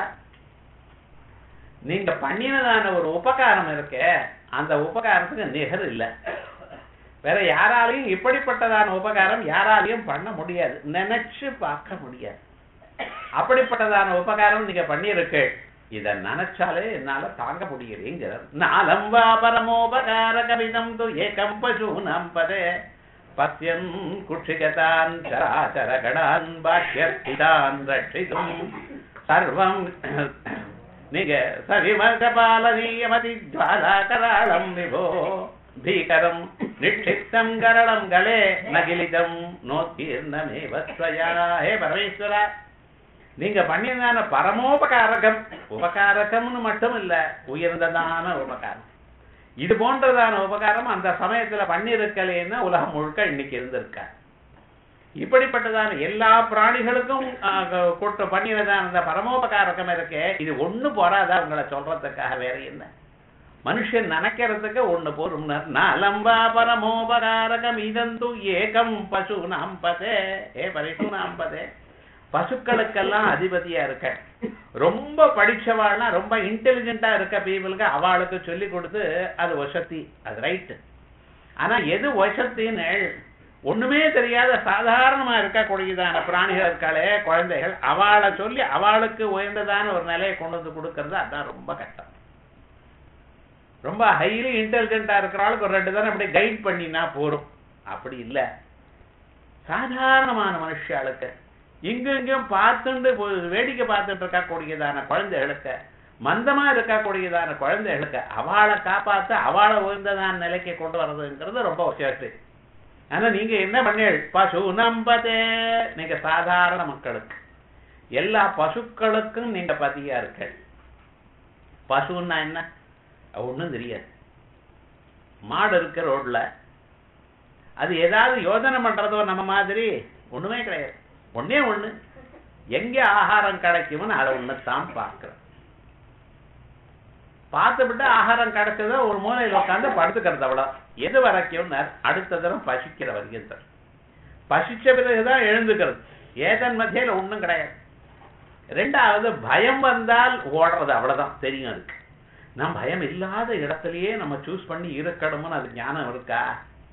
நீங்க பண்ணினதான ஒரு உபகாரம் இருக்கே அந்த உபகாரத்துக்கு நிகர் இல்லை வேற யாராலையும் இப்படிப்பட்டதான உபகாரம் யாராலையும் பண்ண முடியாது நினைச்சு பார்க்க முடியாது அப்படிப்பட்டதான உபகாரம் நீங்க பண்ணியிருக்கு இத நினைச்சாலே என்னால தாங்க முடியலைங்கிறார் நாலம் வா பரமோபகார கவிதம் து ஏகம் பசூனம் பதே பத்யன் குட்சிகதான் சராச்சர கடான் பாஷ்யர்த்திதான் ரட்சிதும் சர்வம் நீங்க சரிமகபாலனீயமதி ஜுவாலாகராளம் விபோ பீகரம் நிக்ஷிப்தம் கரளம் கலே நகிலிதம் நோக்கீர்ணமேவ ஸ்வயா ஹே பரமேஸ்வரா நீங்க பண்ணியதான பரமோபகாரகம் உபகாரகம்னு மட்டும் இல்ல உயர்ந்ததான உபகாரம் இது போன்றதான உபகாரம் அந்த சமயத்துல பண்ணிருக்கலேன்னா உலகம் முழுக்க இன்னைக்கு இருந்திருக்கா இப்படிப்பட்டதான எல்லா பிராணிகளுக்கும் ஆஹ், கொட்டு பண்ணினதான அந்த பரமோபகாரகம் இருக்கே இது ஒண்ணு போறாதா உங்களை சொல்றதுக்காக வேற என்ன மனுஷன் நினைக்கிறதுக்கு ஒண்ணு போரும் நலம்பா பரமோபகாரகம் இதந்து ஏகம் பசு நாம்பதே ஏ பரிசு நாம்பதே பசுக்களுக்கெல்லாம் அதிபதியா இருக்க ரொம்ப படிச்சவாள்னா ரொம்ப இன்டெலிஜென்ட்டா இருக்க பீப்புளுக்கு அவளுக்கு சொல்லி கொடுத்து அது வசதி அது ரைட்டு ஆனா எது வசத்தின்னு ஒண்ணுமே தெரியாத சாதாரணமா இருக்கக்கூடியதான பிராணிகள் இருக்காளே குழந்தைகள் அவளை சொல்லி அவளுக்கு உயர்ந்ததான ஒரு நிலையை கொண்டு வந்து கொடுக்கறது அதான் ரொம்ப கஷ்டம் ரொம்ப ஹைலி இன்டெலிஜென்ட்டா இருக்கிறாளுக்கு ஒரு ரெண்டு தானே அப்படி கைட் பண்ணினா போரும் அப்படி இல்ல சாதாரணமான மனுஷாளுக்கு இங்கும் இங்கும் பார்த்துண்டு போ- வேடிக்கை பார்த்துட்டு இருக்கக்கூடியதான குழந்தைகளுக்கு மந்தமா இருக்கக்கூடியதான குழந்தைகளுக்கு அவளை காப்பாத்த அவளை உயர்ந்ததான நிலைக்கு கொண்டு வர்றதுங்கிறது ரொம்ப விசேஷம் ஆனா நீங்க என்ன பண்ணீள் பசு நம்பதே நீங்க சாதாரண மக்களுக்கு எல்லா பசுக்களுக்கும் நீங்க பதியா இருக்க பசுன்னா என்ன ஒண்ணும் தெரியாது மாடு இருக்க ரோட்ல அது ஏதாவது யோஜனை பண்றதோ நம்ம மாதிரி ஒண்ணுமே கிடையாது ஒண்ணே ஒண்ணு எங்க ஆகாரம் கிடைக்கும்னு அதை ஒண்ணுத்தான் பார்க்கிறோம் பார்த்துவிட்டு ஆகாரம் கிடைச்சத ஒரு மூலையில் உட்காந்து படுத்துக்கிறது அவ்வளவு எது வரைக்கும் அடுத்த தரம் பசிக்கிற வரைக்கும் தரும் பசிச்ச பிறகுதான் எழுந்துக்கிறது ஏதன் மத்தியில ஒண்ணும் கிடையாது ரெண்டாவது பயம் வந்தால் ஓடுறது அவ்வளவுதான் தெரியும் அதுக்கு நம்ம பயம் இல்லாத இடத்துலயே நம்ம சூஸ் பண்ணி இருக்கணும்னு அது ஞானம் இருக்கா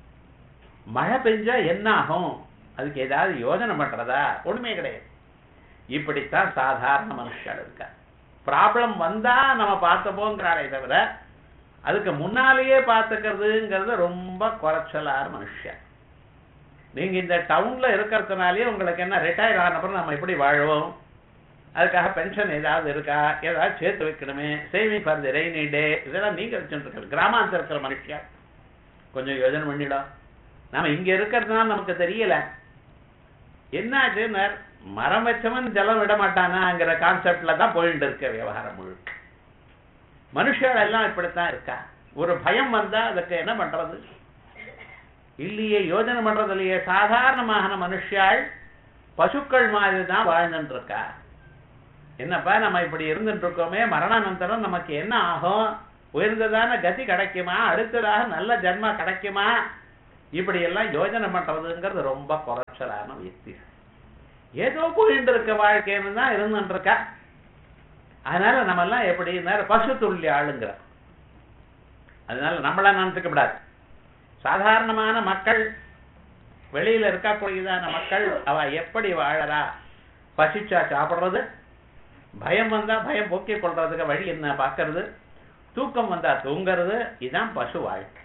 மழை பெஞ்சா என்ன ஆகும் அதுக்கு ஏதாவது யோஜனை பண்றதா ஒண்ணுமே கிடையாது இப்படித்தான் சாதாரண மனுஷன் இருக்கா ப்ராப்ளம் வந்தா நம்ம பார்த்துப்போங்கிறாளே தவிர அதுக்கு முன்னாலேயே பார்த்துக்கிறதுங்கிறது ரொம்ப குறைச்சலான மனுஷன் நீங்க இந்த டவுன்ல இருக்கிறதுனாலே உங்களுக்கு என்ன ரிட்டையர் ஆனப்பறம் நம்ம எப்படி வாழ்வோம் அதுக்காக பென்ஷன் ஏதாவது இருக்கா ஏதாவது சேர்த்து வைக்கணுமே saving for the rainy day இதெல்லாம் நீங்க வச்சுட்டு இருக்கிற கிராமாந்தரம் இருக்கிற மனுஷன் கொஞ்சம் யோஜனை பண்ணிடும் நாம இங்க இருக்கிறதுனால நமக்கு தெரியல என்னாச்சுன்னு மரம் வச்சவன் ஜலம் விட மாட்டானாங்கிற கான்செப்ட்ல தான் போயிட்டு இருக்க விவகாரம் முழுக்க மனுஷர்கள் எல்லாம் இப்படித்தான் இருக்கா ஒரு பயம் வந்தா அதுக்கு என்ன பண்றது இல்லையே யோஜனை பண்றது இல்லையே சாதாரணமான மனுஷாள் பசுக்கள் மாதிரி தான் வாழ்ந்துட்டு இருக்கா என்னப்பா நம்ம இப்படி இருந்துட்டு இருக்கோமே மரணானந்தரம் நமக்கு என்ன ஆகும் உயர்ந்ததான கதி கிடைக்குமா அடுத்ததாக நல்ல ஜென்மா கிடைக்குமா இப்படி எல்லாம் யோஜனை பண்றதுங்கிறது ரொம்ப குறைச்சலான யுக்தி ஏதோ போயிட்டு இருக்க வாழ்க்கைன்னு தான் இருந்துட்டு இருக்கா அதனால நம்ம எல்லாம் எப்படி பசு துள்ளி ஆளுங்கிற அதனால நம்மள நினைச்சுக்க கூடாது சாதாரணமான மக்கள் வெளியில இருக்கக்கூடியதான மக்கள் அவ எப்படி வாழறா பசிச்சா சாப்பிடுறது பயம் வந்தா பயம் போக்கிக் கொள்றதுக்கு வழி என்ன பார்க்கறது தூக்கம் வந்தா தூங்குறது இதுதான் பசு வாழ்க்கை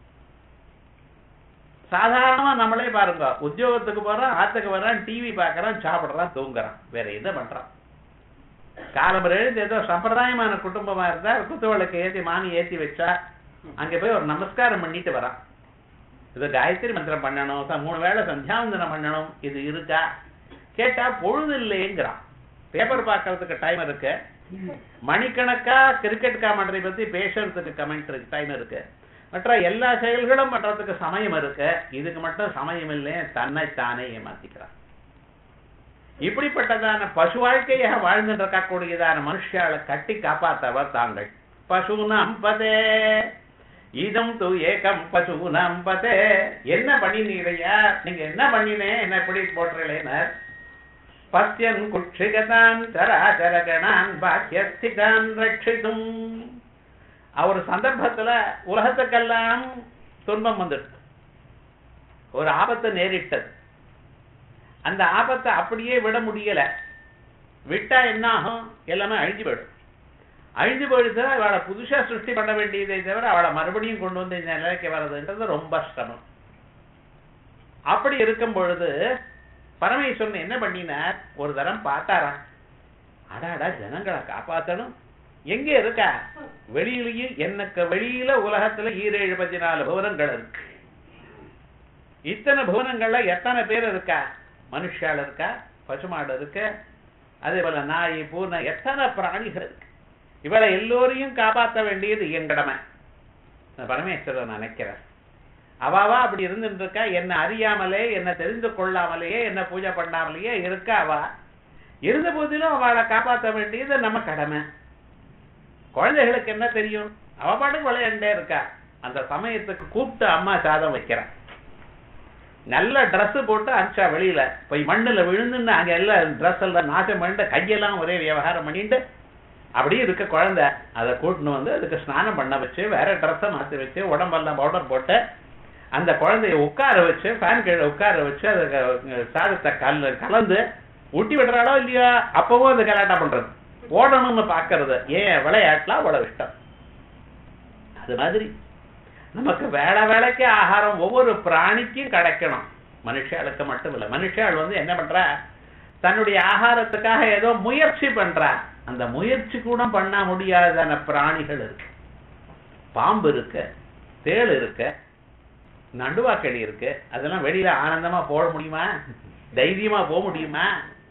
சாதாரணமா நம்மளே பாருங்க உத்தியோகத்துக்கு போறோம் ஆத்துக்கு வர்றான் டிவி பார்க்கறான் சாப்பிடுறான் தூங்குறான் வேற எதை பண்றான் காலம்பரம் எழுந்து ஏதோ சம்பிரதாயமான குடும்பமா இருந்தா குத்துவளுக்கு ஏத்தி மானி ஏத்தி வச்சா அங்க போய் ஒரு நமஸ்காரம் பண்ணிட்டு வரான் இது காயத்ரி மந்திரம் பண்ணணும் ச- மூணு வேளை சந்தியாவந்தனம் பண்ணணும் இது இருக்கா கேட்டா பொழுது இல்லைங்கிறான் பேப்பர் பார்க்கறதுக்கு டைம் இருக்கு மணிக்கணக்கா கிரிக்கெட் காமெண்ட்ரி பத்தி பேசுறதுக்கு கமெண்ட் டைம் இருக்கு மற்ற எல்லா செயல்களும் பண்றதுக்கு சமயம் இருக்கு இதுக்கு மட்டும் சமயம் இல்லை தன்னை தானே ஏமாத்திக்கிறான் இப்படிப்பட்டதான பசு வாழ்க்கையாக வாழ்ந்துட்டு இருக்கக்கூடியதான மனுஷால கட்டி காப்பாத்தவர் தாங்கள் பசுனாம் பதே இதம் து ஏகம் பசுனாம் பதே என்ன பண்ணினீரையா நீங்க என்ன பண்ணினேன் என்ன இப்படி போட்டுறேனர் பஸ்யன் குட்சிகதான் சராச்சரகணான் பாக்கியஸ்திகான் ரட்சிதும் அவர் சந்தர்ப்பத்துல உலகத்துக்கெல்லாம் துன்பம் வந்துடுது ஒரு ஆபத்து நேரிட்டது அந்த ஆபத்தை அப்படியே விட முடியல விட்டா என்ன ஆகும் எல்லாமே அழிஞ்சு போயிடும் அழிஞ்சு போயிடுச்சு அவளை புதுசா சிருஷ்டி பண்ண வேண்டியதை தவிர அவளை மறுபடியும் கொண்டு வந்து இந்த நிலைக்கு வர்றதுன்றது ரொம்ப சிரமம் அப்படி இருக்கும் பொழுது பரமேஸ்வரன் என்ன பண்ணினார் ஒரு தரம் பார்த்தாராம் அடாடா ஜனங்களை காப்பாத்தணும் எங்க இருக்கா வெளியிலேயும் எனக்கு வெளியில உலகத்துல ஈரேழு பதினாலு புவனங்கள் இருக்கு இத்தனை புவனங்கள்ல எத்தனை பேர் இருக்கா மனுஷால் இருக்கா பசுமாடு இருக்கு அதே போல நாய் பூனை எத்தனை பிராணிகள் இருக்கு இவளை எல்லோரையும் காப்பாற்ற வேண்டியது என் கடமை நான் பரமேஸ்வரன் நினைக்கிறேன் அவாவா அப்படி இருந்துட்டு இருக்கா என்ன அறியாமலே என்ன தெரிந்து கொள்ளாமலேயே என்ன பூஜை பண்ணாமலேயே இருக்கா அவா இருந்த போதிலும் அவளை காப்பாற்ற வேண்டியது நம்ம கடமை குழந்தைகளுக்கு என்ன தெரியும் அவ பாட்டுக்கு விளையாண்டே இருக்கா அந்த சமயத்துக்கு கூப்பிட்டு அம்மா சாதம் வைக்கிறான் நல்ல Dress போட்டு அனுப்பிச்சா வெளியில போய் மண்ணுல விழுந்துன்னு அங்க எல்லாம் ட்ரெஸ் எல்லாம் நாசம் பண்ணிட்டு கையெல்லாம் ஒரே விவகாரம் பண்ணிட்டு அப்படியே இருக்க குழந்தை அதை கூட்டின்னு வந்து அதுக்கு ஸ்நானம் பண்ண வச்சு வேற ட்ரெஸ்ஸை மாத்தி வச்சு உடம்பெல்லாம் பவுடர் போட்டு அந்த குழந்தைய உட்கார வச்சு ஃபேன் கீழே உட்கார வச்சு அதுக்கு அஹ், சாதத்தை கல் கலந்து ஊட்டி விடுறாளோ இல்லையோ அப்பவும் அது கலாட்டா பண்றது ஓடணும்னு பாக்குறது ஏன் விளையாட்டுலாம் அவ்வளவு இஷ்டம் அது மாதிரி நமக்கு வேலை வேலைக்கு ஆகாரம் ஒவ்வொரு பிராணிக்கும் கிடைக்கணும் மனுஷாளுக்கு மட்டும் இல்ல மனுஷாள் வந்து என்ன பண்றா தன்னுடைய ஆகாரத்துக்காக ஏதோ முயற்சி பண்றா அந்த முயற்சி கூட பண்ண முடியாதான பிராணிகள் இருக்கு பாம்பு இருக்கு தேள் இருக்கு நடுவாக்கடி இருக்கு அதெல்லாம் வெளியில ஆனந்தமா போட முடியுமா தைரியமா போக முடியுமா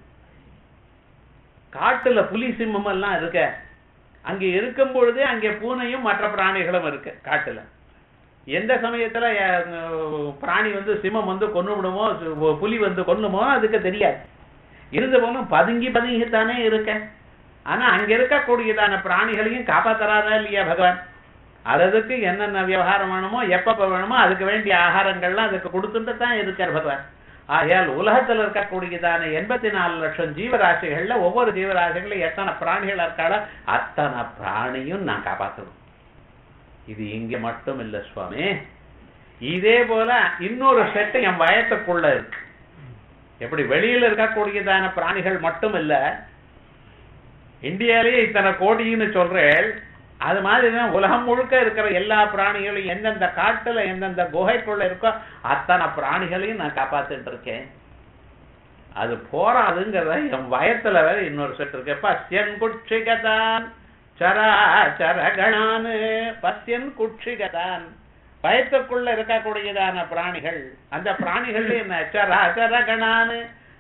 காட்டுல புலி சிம்மம் எல்லாம் இருக்க அங்க இருக்கும் பொழுதே அங்கே பூனையும் மற்ற பிராணிகளும் இருக்கு காட்டுல எந்த சமயத்துல அஹ், பிராணி வந்து சிம்மம் வந்து கொன்னு விடுமோ சு- புலி வந்து கொன்னுமோ அதுக்கு தெரியாது இருந்த போதும் பதுங்கி பதுங்கித்தானே இருக்க ஆனா அங்க இருக்கக்கூடியதான பிராணிகளையும் காப்பாத்தறாரா இல்லையா பகவான் அதுக்கு என்னென்ன விவகாரம் வேணுமோ எப்பப்ப வேணுமோ அதுக்கு வேண்டிய ஆகாரங்கள்லாம் அதுக்கு கொடுத்துட்டு தான் இருக்கார் பகவான் ஆகையால் உலகத்துல இருக்கக்கூடியதான எண்பத்தி நாலு லட்சம் ஜீவராசிகள்ல ஒவ்வொரு ஜீவராசிகளும் எத்தனை பிராணிகள் இருக்காளோ அத்தனை பிராணியும் நான் காப்பாற்றணும் இது இங்க மட்டும் இல்ல சுவாமி இதே போல இன்னொரு செட்டு என் வயத்துக்குள்ள இருக்கு எப்படி வெளியில இருக்கக்கூடியதான பிராணிகள் மட்டும் இல்ல இந்தியாலேயே இத்தனை கோடின்னு சொல்றேன் அது மாதிரி தான் உலகம் முழுக்க இருக்கிற எல்லா பிராணிகளையும் எந்தெந்த காட்டுல எந்தெந்த குகைக்குள்ள இருக்கோ அத்தனை பிராணிகளையும் நான் காப்பாத்திட்டு இருக்கேன் அது போராதுங்கிறத என் வயத்துல வேற இன்னொரு செட்டு இருக்கு பஸ்யன் குட்சிகதான் சரா சரகணானு பஸ்யன் குட்சிகதான் பயத்துக்குள்ள இருக்கக்கூடியதான பிராணிகள் அந்த பிராணிகள் என்ன சரா சரகணானு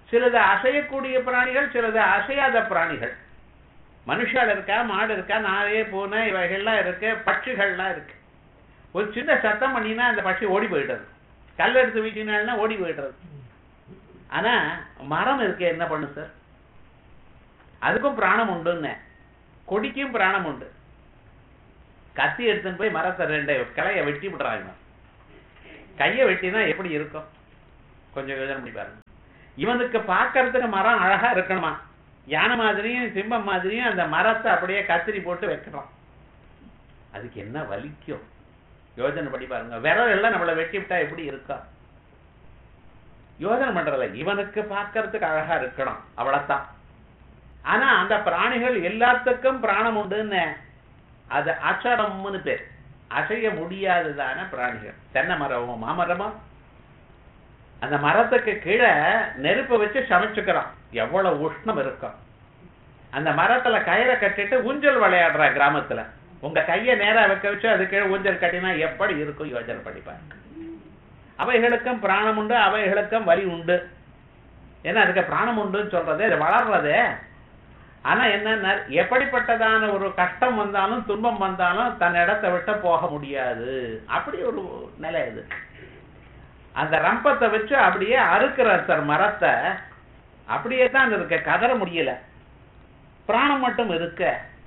சிலது அசையக்கூடிய பிராணிகள் சிலது அசையாத பிராணிகள் மனுஷால் இருக்கா மாடு இருக்கா நாயே பூனை இவைகள்லாம் இருக்கு பட்சிகள்லாம் இருக்கு ஒரு சின்ன சத்தம் பண்ணினா அந்த பட்சி ஓடி போயிடுறது கல் எடுத்து வீட்டினால்னா ஓடி போயிடுறது ஆனா மரம் இருக்கு என்ன பண்ணு சார் அதுக்கும் பிராணம் உண்டுன்னு கொடிக்கும் பிராணம் உண்டு கத்தி எடுத்துன்னு போய் மரத்தை ரெண்டு கிளைய வெட்டி விடுறாங்க கையை வெட்டினா எப்படி இருக்கும் கொஞ்சம் யோசனை பண்ணி பாருங்க இவனுக்கு பார்க்கறதுக்கு மரம் அழகா இருக்கணுமா யானை மாதிரியும் சிம்மம் மாதிரியும் அந்த மரத்தை அப்படியே கத்திரி போட்டு வைக்கிறோம் அதுக்கு என்ன வலிக்கும் யோசனை பண்ணி பாருங்க விரல் எல்லாம் நம்மளை வெட்டி விட்டா எப்படி இருக்கும் யோசனை பண்றதில்ல இவனுக்கு பார்க்கறதுக்கு அழகா இருக்கணும் அவ்வளவுதான் ஆனா அந்த பிராணிகள் எல்லாத்துக்கும் பிராணம் உண்டுன்னு அது அச்சடம்னு பேர் அசைய முடியாததான பிராணிகள் தென்னை மரமோ மாமரமோ அந்த மரத்துக்கு கீழே நெருப்பு வச்சு சமைச்சுக்கிறான் எவ்வளவு உஷ்ணம் இருக்கும் அந்த மரத்துல கயிறை கட்டிட்டு ஊஞ்சல் விளையாடுற கிராமத்துல உங்க கையை நேரா வைக்க வச்சு அது கீழே ஊஞ்சல் கட்டினா எப்படி இருக்கும் யோசனை பண்ணி பாருங்க அவைகளுக்கும் பிராணம் உண்டு அவைகளுக்கும் வலி உண்டு ஏன்னா அதுக்கு பிராணம் உண்டுன்னு சொல்றது அது வளர்றதே ஆனா என்ன எப்படிப்பட்டதான ஒரு கஷ்டம் வந்தாலும் துன்பம் வந்தாலும் தன் இடத்தை விட்டு போக முடியாது அப்படி ஒரு நிலை இது அந்த ரம்பத்தை வச்சு அப்படியே அறுக்கிற சார் மரத்தை அப்படியே தான் இருக்க கதற முடியல பிராணம் மட்டும் இருக்க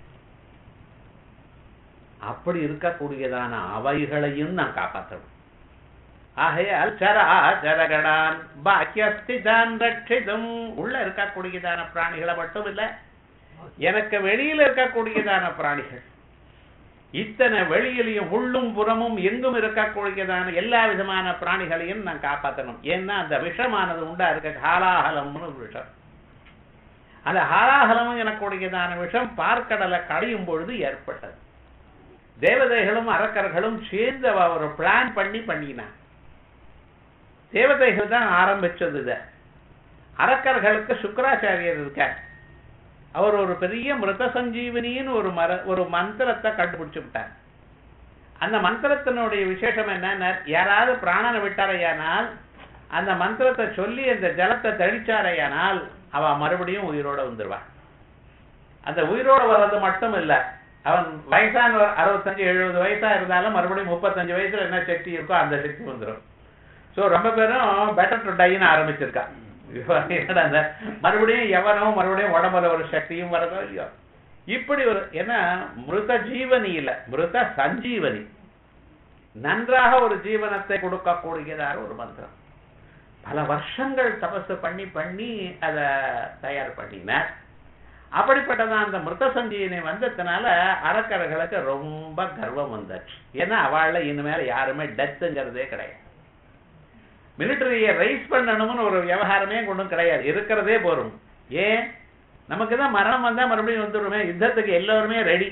அப்படி இருக்கக்கூடியதான அவைகளையும் நான் காப்பாற்றணும் ஆகையால் சரா சரகடான் பாக்கியஸ்திதான் ரட்சிதம் உள்ள இருக்கக்கூடியதான பிராணிகளை மட்டும் இல்ல எனக்கு வெளியில இருக்கக்கூடியதான பிராணிகள் இத்தனை வெளியிலையும் உள்ளும் புறமும் எங்கும் இருக்கக்கூடியதான எல்லா விதமான பிராணிகளையும் நான் காப்பாற்றணும் ஏன்னா அந்த விஷமானது உண்டா இருக்க ஹாலாஹலம்னு ஒரு விஷம் அந்த ஹாலாஹலம் எனக்கூடியதான விஷம் பார்க்கடலை கடையும் பொழுது ஏற்பட்டது தேவதைகளும் அரக்கர்களும் சேர்ந்து அவ ஒரு பிளான் பண்ணி பண்ணினான் தேவதைகள் தான் ஆரம்பிச்சது இத அரக்கர்களுக்கு சுக்கராச்சாரியர் இருக்கார் அவர் ஒரு பெரிய மிருத சஞ்சீவனின்னு ஒரு மர ஒரு மந்திரத்தை கண்டுபிடிச்சு விட்டார் அந்த மந்திரத்தினுடைய விசேஷம் என்னன்னா யாராவது பிராணனை விட்டாரையானால் அந்த மந்திரத்தை சொல்லி அந்த ஜலத்தை தெளிச்சாரையானால் அவ மறுபடியும் உயிரோட வந்துருவான் அந்த உயிரோட வர்றது மட்டும் இல்ல அவன் வயசான அறுபத்தஞ்சு எழுபது வயசா இருந்தாலும் மறுபடியும் முப்பத்தஞ்சு வயசுல என்ன சக்தி இருக்கோ அந்த சக்தி வந்துடும் சோ ரொம்ப பேரும் பெட்டர் டு டைன்னு ஆரம்பிச்சிருக்கா அந்த மறுபடியும் எவனோ மறுபடியும் உடம்புல ஒரு சக்தியும் வரதோ இல்லையோ இப்படி ஒரு ஏன்னா மிருத ஜீவனி இல்ல மிருத சஞ்சீவனி நன்றாக ஒரு ஜீவனத்தை கொடுக்கக்கூடியதான ஒரு மந்திரம் பல வருஷங்கள் தபசு பண்ணி பண்ணி அதை தயார் பண்ணினார் அப்படிப்பட்டதான் அந்த மிருத சஞ்சீவனி வந்ததுனால அரக்கர்களுக்கு ரொம்ப கர்வம் வந்தாச்சு ஏன்னா அவள்ல இனிமேல யாருமே டெத்துங்கிறதே கிடையாது மிலிட்டரியை ரைஸ் பண்ணணும்னு ஒரு விவகாரமே கொண்டும் கிடையாது இருக்கிறதே போரும் ஏன் நமக்கு தான் மரணம் வந்தா மறுபடியும் வந்துடுமே யுத்தத்துக்கு எல்லோருமே ரெடி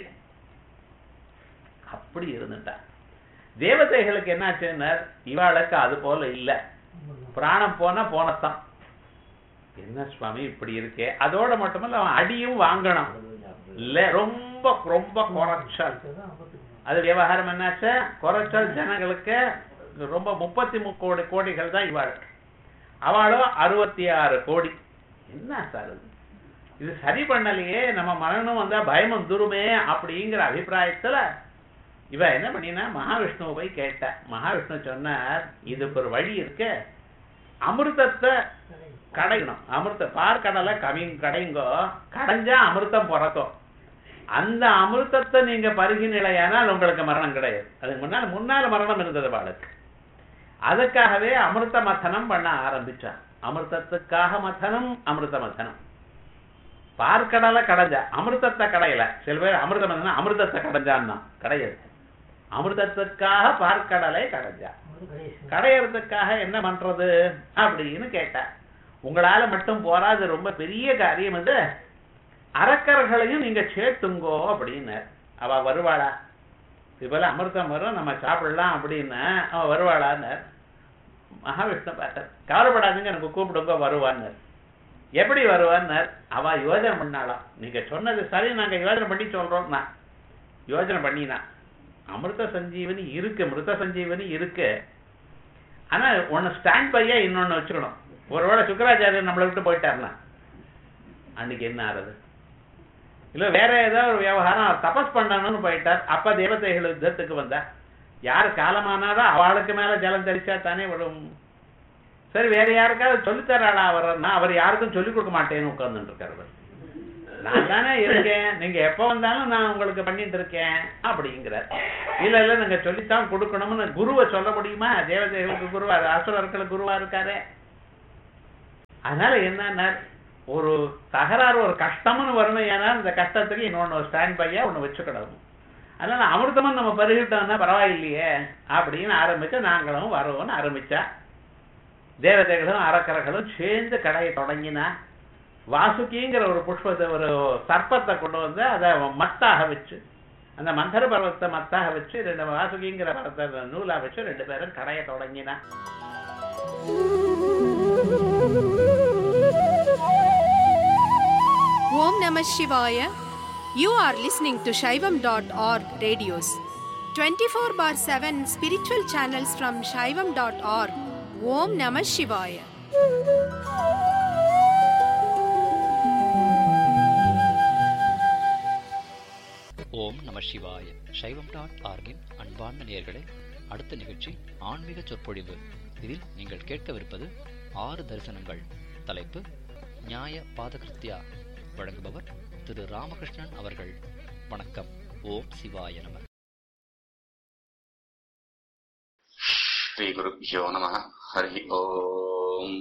அப்படி இருந்துட்டா தேவதைகளுக்கு என்னாச்சுன்னா இவாளுக்கு அது போல இல்ல பிராணம் போனா போனத்தான் என்ன சுவாமி இப்படி இருக்கே அதோட மட்டுமல்ல அவன் அடியும் வாங்கணும் இல்ல ரொம்ப ரொம்ப குறைச்சல் அது விவகாரம் என்னாச்சு குறைச்சல் ஜனங்களுக்கு ரொம்ப முப்பத்தி கோடி கோடிகள் தான் இவாள் அவளோ அறுபத்தி ஆறு கோடி என்ன சார் இது இது சரி பண்ணலையே நம்ம மரணம் வந்தா பயம் வந்துருமே அப்படிங்கிற அபிப்பிராயத்துல இவ என்ன பண்ணினா மகாவிஷ்ணுவை போய் கேட்ட மகாவிஷ்ணு சொன்னார் இதுக்கு ஒரு வழி இருக்கு அமிர்தத்தை கடையணும் அமிர்த பார்க்கடலை கவி கடைங்கோ கடைஞ்சா அமிர்தம் பிறக்கும் அந்த அமிர்தத்தை நீங்க பருகி நிலையானால் உங்களுக்கு மரணம் கிடையாது அதுக்கு முன்னால முன்னால மரணம் இருந்தது பாளுக்கு அதுக்காகவே அமிர்த மதனம் பண்ண ஆரம்பிச்சான் அமிர்தத்துக்காக மதனம் அமிர்த மதனம் பார்க்கடலை கடைஞ்சா அமிர்தத்தை கடையல சில பேர் அமிர்தம் அமிர்தத்தை கடைஞ்சான்னா கிடையாது அமிர்தத்துக்காக பார்க்கடலை கடைஞ்சா கடையறதுக்காக என்ன பண்றது அப்படின்னு கேட்டா உங்களால மட்டும் போராது ரொம்ப பெரிய காரியம் இது அரக்கர்களையும் நீங்க சேர்த்துங்கோ அப்படின்னு அவ வருவாளா இதுபோல அமிர்தம் வரும் நம்ம சாப்பிடலாம் அப்படின்னு அவ வருவாளான்னு மகாவிஷ்ணு பார்த்தார் கவலைப்படாதுங்க எனக்கு கூப்பிடுங்க வருவான்னு எப்படி வருவான்னு அவ யோஜனை பண்ணாலாம் நீங்க சொன்னது சரி நாங்க யோஜனை பண்ணி சொல்றோம்னா யோஜனை பண்ணினா அமிர்த சஞ்சீவனி இருக்கு மிருத சஞ்சீவனி இருக்கு ஆனா ஒன்னு ஸ்டாண்ட் பையா இன்னொன்னு வச்சுக்கணும் ஒருவேளை சுக்கராச்சாரியர் நம்மளை விட்டு போயிட்டாருன்னா அன்னைக்கு என்ன ஆறுது இல்ல வேற ஏதோ ஒரு விவகாரம் அவர் தபஸ் பண்ணணும்னு போயிட்டார் அப்ப தேவதைகள் யுத்தத்துக்கு வந்தா யார் காலமானாரோ அவளுக்கு மேல ஜலம் தெளிச்சா தானே விடும் சரி வேற யாருக்காவது சொல்லித்தராளா அவர்னா அவர் யாருக்கும் சொல்லிக் கொடுக்க மாட்டேன்னு உட்கார்ந்துட்டு இருக்காரு அவர். நான் தானே இருக்கேன் நீங்க எப்ப வந்தாலும் நான் உங்களுக்கு பண்ணிட்டு இருக்கேன் அப்படிங்கிறார் இல்ல இல்ல நீங்க சொல்லித்தான் கொடுக்கணும்னு குருவை சொல்ல முடியுமா தேவதைகளுக்கு குருவா அசுரர்களுக்கு குருவா இருக்காரு அதனால என்னன்னா ஒரு தகராறு ஒரு கஷ்டம்னு வரணும் ஏன்னா இந்த கஷ்டத்துக்கு இன்னொன்னு ஸ்டாண்ட் பையா ஒண்ணு வச்சுக்கிடணும் அதனால அமிர்தமும் நம்ம பருகிட்டோம்னா பரவாயில்லையே அப்படின்னு ஆரம்பிச்சு நாங்களும் வரோம்னு ஆரம்பிச்சா தேவதைகளும் அரக்கர்களும் சேர்ந்து கடையை தொடங்கினா வாசுகிங்கிற ஒரு புஷ்பத்தை ஒரு சர்ப்பத்தை கொண்டு வந்து அதை மத்தாக வச்சு அந்த மந்தர பர்வத்தை மத்தாக வச்சு ரெண்டு வாசுகிங்கிற பர்வத்தை நூலா வச்சு ரெண்டு பேரும் கடையை தொடங்கினா Om Namah Shivaya. You are listening to Shaivam.org radios. 24 bar 7 spiritual channels from Shaivam.org. Om Namah Shivaya. ஓம் நம சிவாய சைவம் டாட் ஆர்கின் அன்பார்ந்த நேயர்களே அடுத்த நிகழ்ச்சி ஆன்மீக சொற்பொழிவு இதில் நீங்கள் கேட்கவிருப்பது ஆறு தரிசனங்கள் தலைப்பு நியாய பாதகிருத்யா வழங்குபவர் திரு ராமகிருஷ்ணன் அவர்கள் வணக்கம் ஓம் சிவாய நம श्रीगुरुभ्यो नमः हरिः ओम्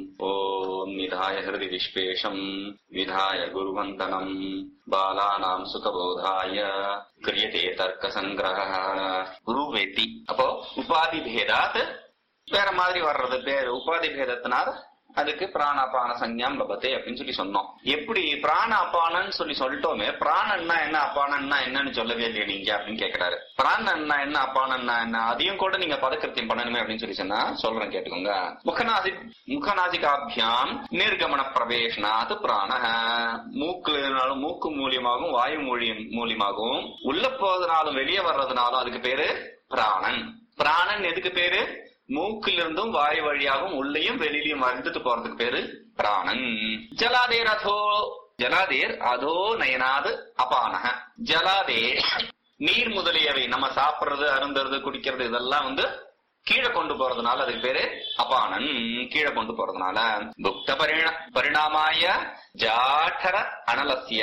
ॐ निधाय हृदि विश्वेशम् विधाय गुरुवन्दनम् बालानाम् सुखबोधाय क्रियते तर्कसङ्ग्रहः குருவேத்தி அப்போ உபாதி பேதாத் வேற மாதிரி வர்றது பேர் உபாதி பேதத்தினால அதுக்கு பிராணாபான சஞ்ஞாம் லபத்தே அப்படின்னு சொல்லி சொன்னோம் எப்படி பிராண அபானன்னு சொல்லி சொல்லிட்டோமே பிராணன்னா என்ன அபானன்னா என்னன்னு சொல்லவே இல்லையே நீங்க அப்படின்னு கேக்குறாரு பிராணன்னா என்ன அபானன்னா என்ன அதையும் கூட நீங்க பதக்கிருத்தியம் பண்ணணுமே அப்படின்னு சொல்லி சொன்னா சொல்றேன் கேட்டுக்கோங்க முகநாசி முகநாசிகாபியாம் நிர்கமன பிரவேசனாத் பிராண மூக்குனாலும் மூக்கு மூலியமாகவும் வாயு மூலியம் மூலியமாகவும் உள்ள போவதனாலும் வெளியே வர்றதுனாலும் அதுக்கு பேரு பிராணன் பிராணன் எதுக்கு பேரு மூக்கிலிருந்தும் வாய் வழியாகவும் உள்ளேயும் வெளியிலையும் வந்துட்டு போறதுக்கு பேரு பிராணன் ஜலாதேர் அதோ ஜலாதேர் அதோ நயனாது அபானக ஜலாதேர் நீர் முதலியவை நம்ம சாப்பிடுறது அருந்துறது குடிக்கிறது இதெல்லாம் வந்து கீழே கொண்டு போறதுனால அதுக்கு பேரு அபானன் கீழே கொண்டு போறதுனால புக்த பரிண பரிணாமாய ஜாட்டர அனலசிய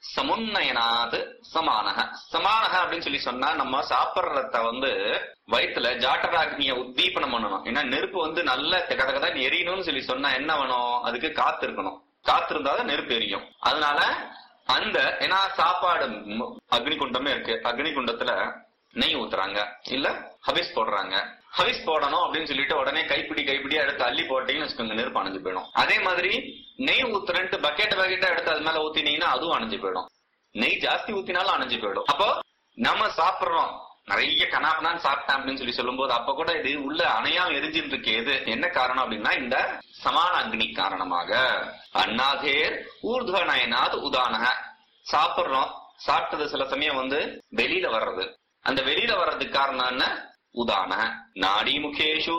சமுன்னயனாது சமானக சமானக அப்படின்னு சொல்லி சொன்னா நம்ம சாப்பிடுறத வந்து வயிற்றுல ஜாட்டராக்னிய உத்தீபனம் பண்ணணும் ஏன்னா நெருப்பு வந்து நல்ல கதகதான் எரியணும்னு சொல்லி சொன்னா என்ன வேணும் அதுக்கு காத்து இருக்கணும் காத்து இருந்தாதான் நெருப்பு எரியும் அதனால அந்த ஏன்னா சாப்பாடு ம், அக்னிகுண்டமே இருக்கு அக்னிகுண்டத்துல நெய் ஊத்துறாங்க இல்ல ஹவிஸ் போடுறாங்க ஹவிஸ் போடணும் அப்படின்னு சொல்லிட்டு உடனே கைப்பிடி கைப்பிடி எடுத்து அள்ளி போட்டீங்கன்னு வச்சுக்கோங்க நெருப்பு அணைஞ்சு போயிடும் அதே மாதிரி நெய் ஊத்துறேன்ட்டு பக்கெட் பக்கெட்டா எடுத்து அது மேல ஊத்தினீங்கன்னா அதுவும் அணைஞ்சு போயிடும் நெய் ஜாஸ்தி ஊத்தினாலும் அணைஞ்சு போயிடும் அப்போ நம்ம சாப்பிடுறோம் நிறைய கனாபனான்னு சாப்பிட்டேன் அப்படின்னு சொல்லி சொல்லும்போது அப்ப கூட இது உள்ள அணையாம எரிஞ்சிட்டு இருக்கு எது என்ன காரணம் அப்படின்னா இந்த சமான அக்னி காரணமாக அண்ணாதேர் ஊர்துவ நயனாத் உதானக சாப்பிடுறோம் சாப்பிட்டது சில சமயம் வந்து வெளியில வர்றது அந்த வெளியில வர்றதுக்கு காரணம் என்ன உதான நாடி முகேஷு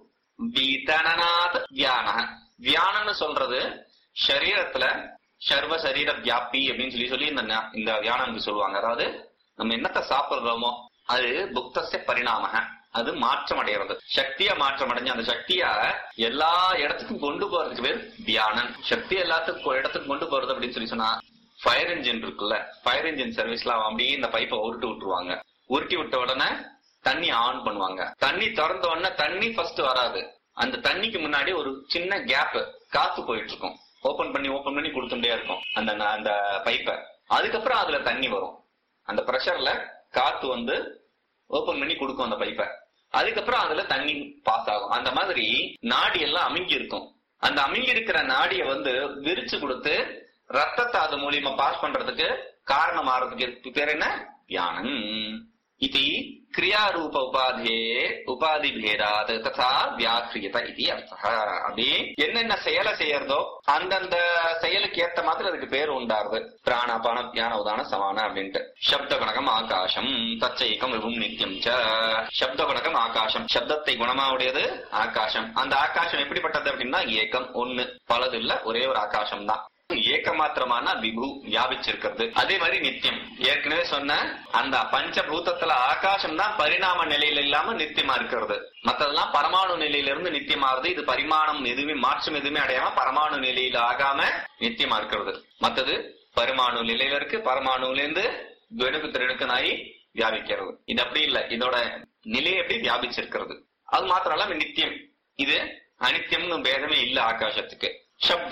வீதனநாத் தியான தியானம்னு சொல்றது சரீரத்துல சர்வ சரீர வியாபி அப்படின்னு சொல்லி சொல்லி இந்த ஞா- இந்த தியானம் சொல்லுவாங்க அதாவது நம்ம என்னத்தை சாப்பிடுறோமோ அது புக்தஸ்ய பரிணாமக அது மாற்றம் அடைகிறது சக்தியா மாற்றம் அடைஞ்சு அந்த சக்தியா எல்லா இடத்துக்கும் கொண்டு போறதுக்கு பேர் தியானம் சக்தி எல்லாத்துக்கும் இடத்துக்கு கொண்டு போறது அப்படின்னு சொல்லி சொன்னா ஃபயர் இன்ஜின் இருக்குல்ல ஃபயர் இன்ஜின் சர்வீஸ்ல அப்படியே இந்த பைப்பை உருட்டி விட்டுருவாங்க உருட்டி விட்ட உடனே தண்ணி ஆன் பண்ணுவாங்க தண்ணி திறந்த உடனே தண்ணி ஃபர்ஸ்ட் வராது அந்த தண்ணிக்கு முன்னாடி ஒரு சின்ன கேப் காத்து போயிட்டு இருக்கும் ஓபன் பண்ணி ஓபன் பண்ணி கொடுத்துட்டே இருக்கும் அந்த அந்த பைப்பை அதுக்கப்புறம் அதுல தண்ணி வரும் அந்த பிரஷர்ல காத்து வந்து ஓபன் பண்ணி கொடுக்கும் அந்த பைப்பை அதுக்கப்புறம் அதுல தண்ணி பாஸ் ஆகும் அந்த மாதிரி நாடி எல்லாம் அமுங்கி இருக்கும் அந்த அமுங்கி இருக்கிற நாடிய வந்து விரிச்சு கொடுத்து ரத்தத்தை அது மூலியமா பாஸ் பண்றதுக்கு காரணம் ஆறதுக்கு பேர் என்ன தியானம் इति क्रियारूप उपाधे உபாதி பேதாத் ததா வியாக்கிரியத இது அர்த்தம் அப்படி என்னென்ன செயலை செய்யறதோ அந்தந்த செயலுக்கு ஏத்த மாதிரி அதுக்கு பேர் உண்டாருது பிராணாபான தியான உதான சமான அப்படின்ட்டு சப்த குணகம் ஆகாசம் தச்சைக்கம் விபும் நித்தியம் ச சப்த குணகம் ஆகாசம் சப்தத்தை குணமா உடையது ஆகாசம் அந்த ஆகாசம் எப்படிப்பட்டது அப்படின்னா ஏக்கம் ஒண்ணு பலது இல்ல ஒரே ஒரு ஆகாசம் தான் ஏக்கமாத்திரமான விபு வியாபிச்சிருக்கிறது அதே மாதிரி நித்தியம் ஏற்கனவே சொன்ன அந்த பஞ்சபூதத்துல ஆகாசம் தான் பரிணாம நிலையில இல்லாம நித்தியமா இருக்கிறது மத்ததெல்லாம் பரமாணு நிலையில இருந்து நித்தியமாறுது இது பரிமாணம் எதுவுமே மாற்றம் எதுவுமே அடையாம பரமாணு நிலையில ஆகாம நித்தியமா இருக்கிறது மத்தது பரமாணு நிலையில இருக்கு பரமாணுல இருந்து துவனுக்கு திறனுக்குனாயி வியாபிக்கிறது இது அப்படி இல்ல இதோட நிலை எப்படி வியாபிச்சிருக்கிறது அது மாத்திரம் இல்லாம நித்தியம் இது அனித்தியம்னு பேதமே இல்ல ஆகாசத்துக்கு சப்த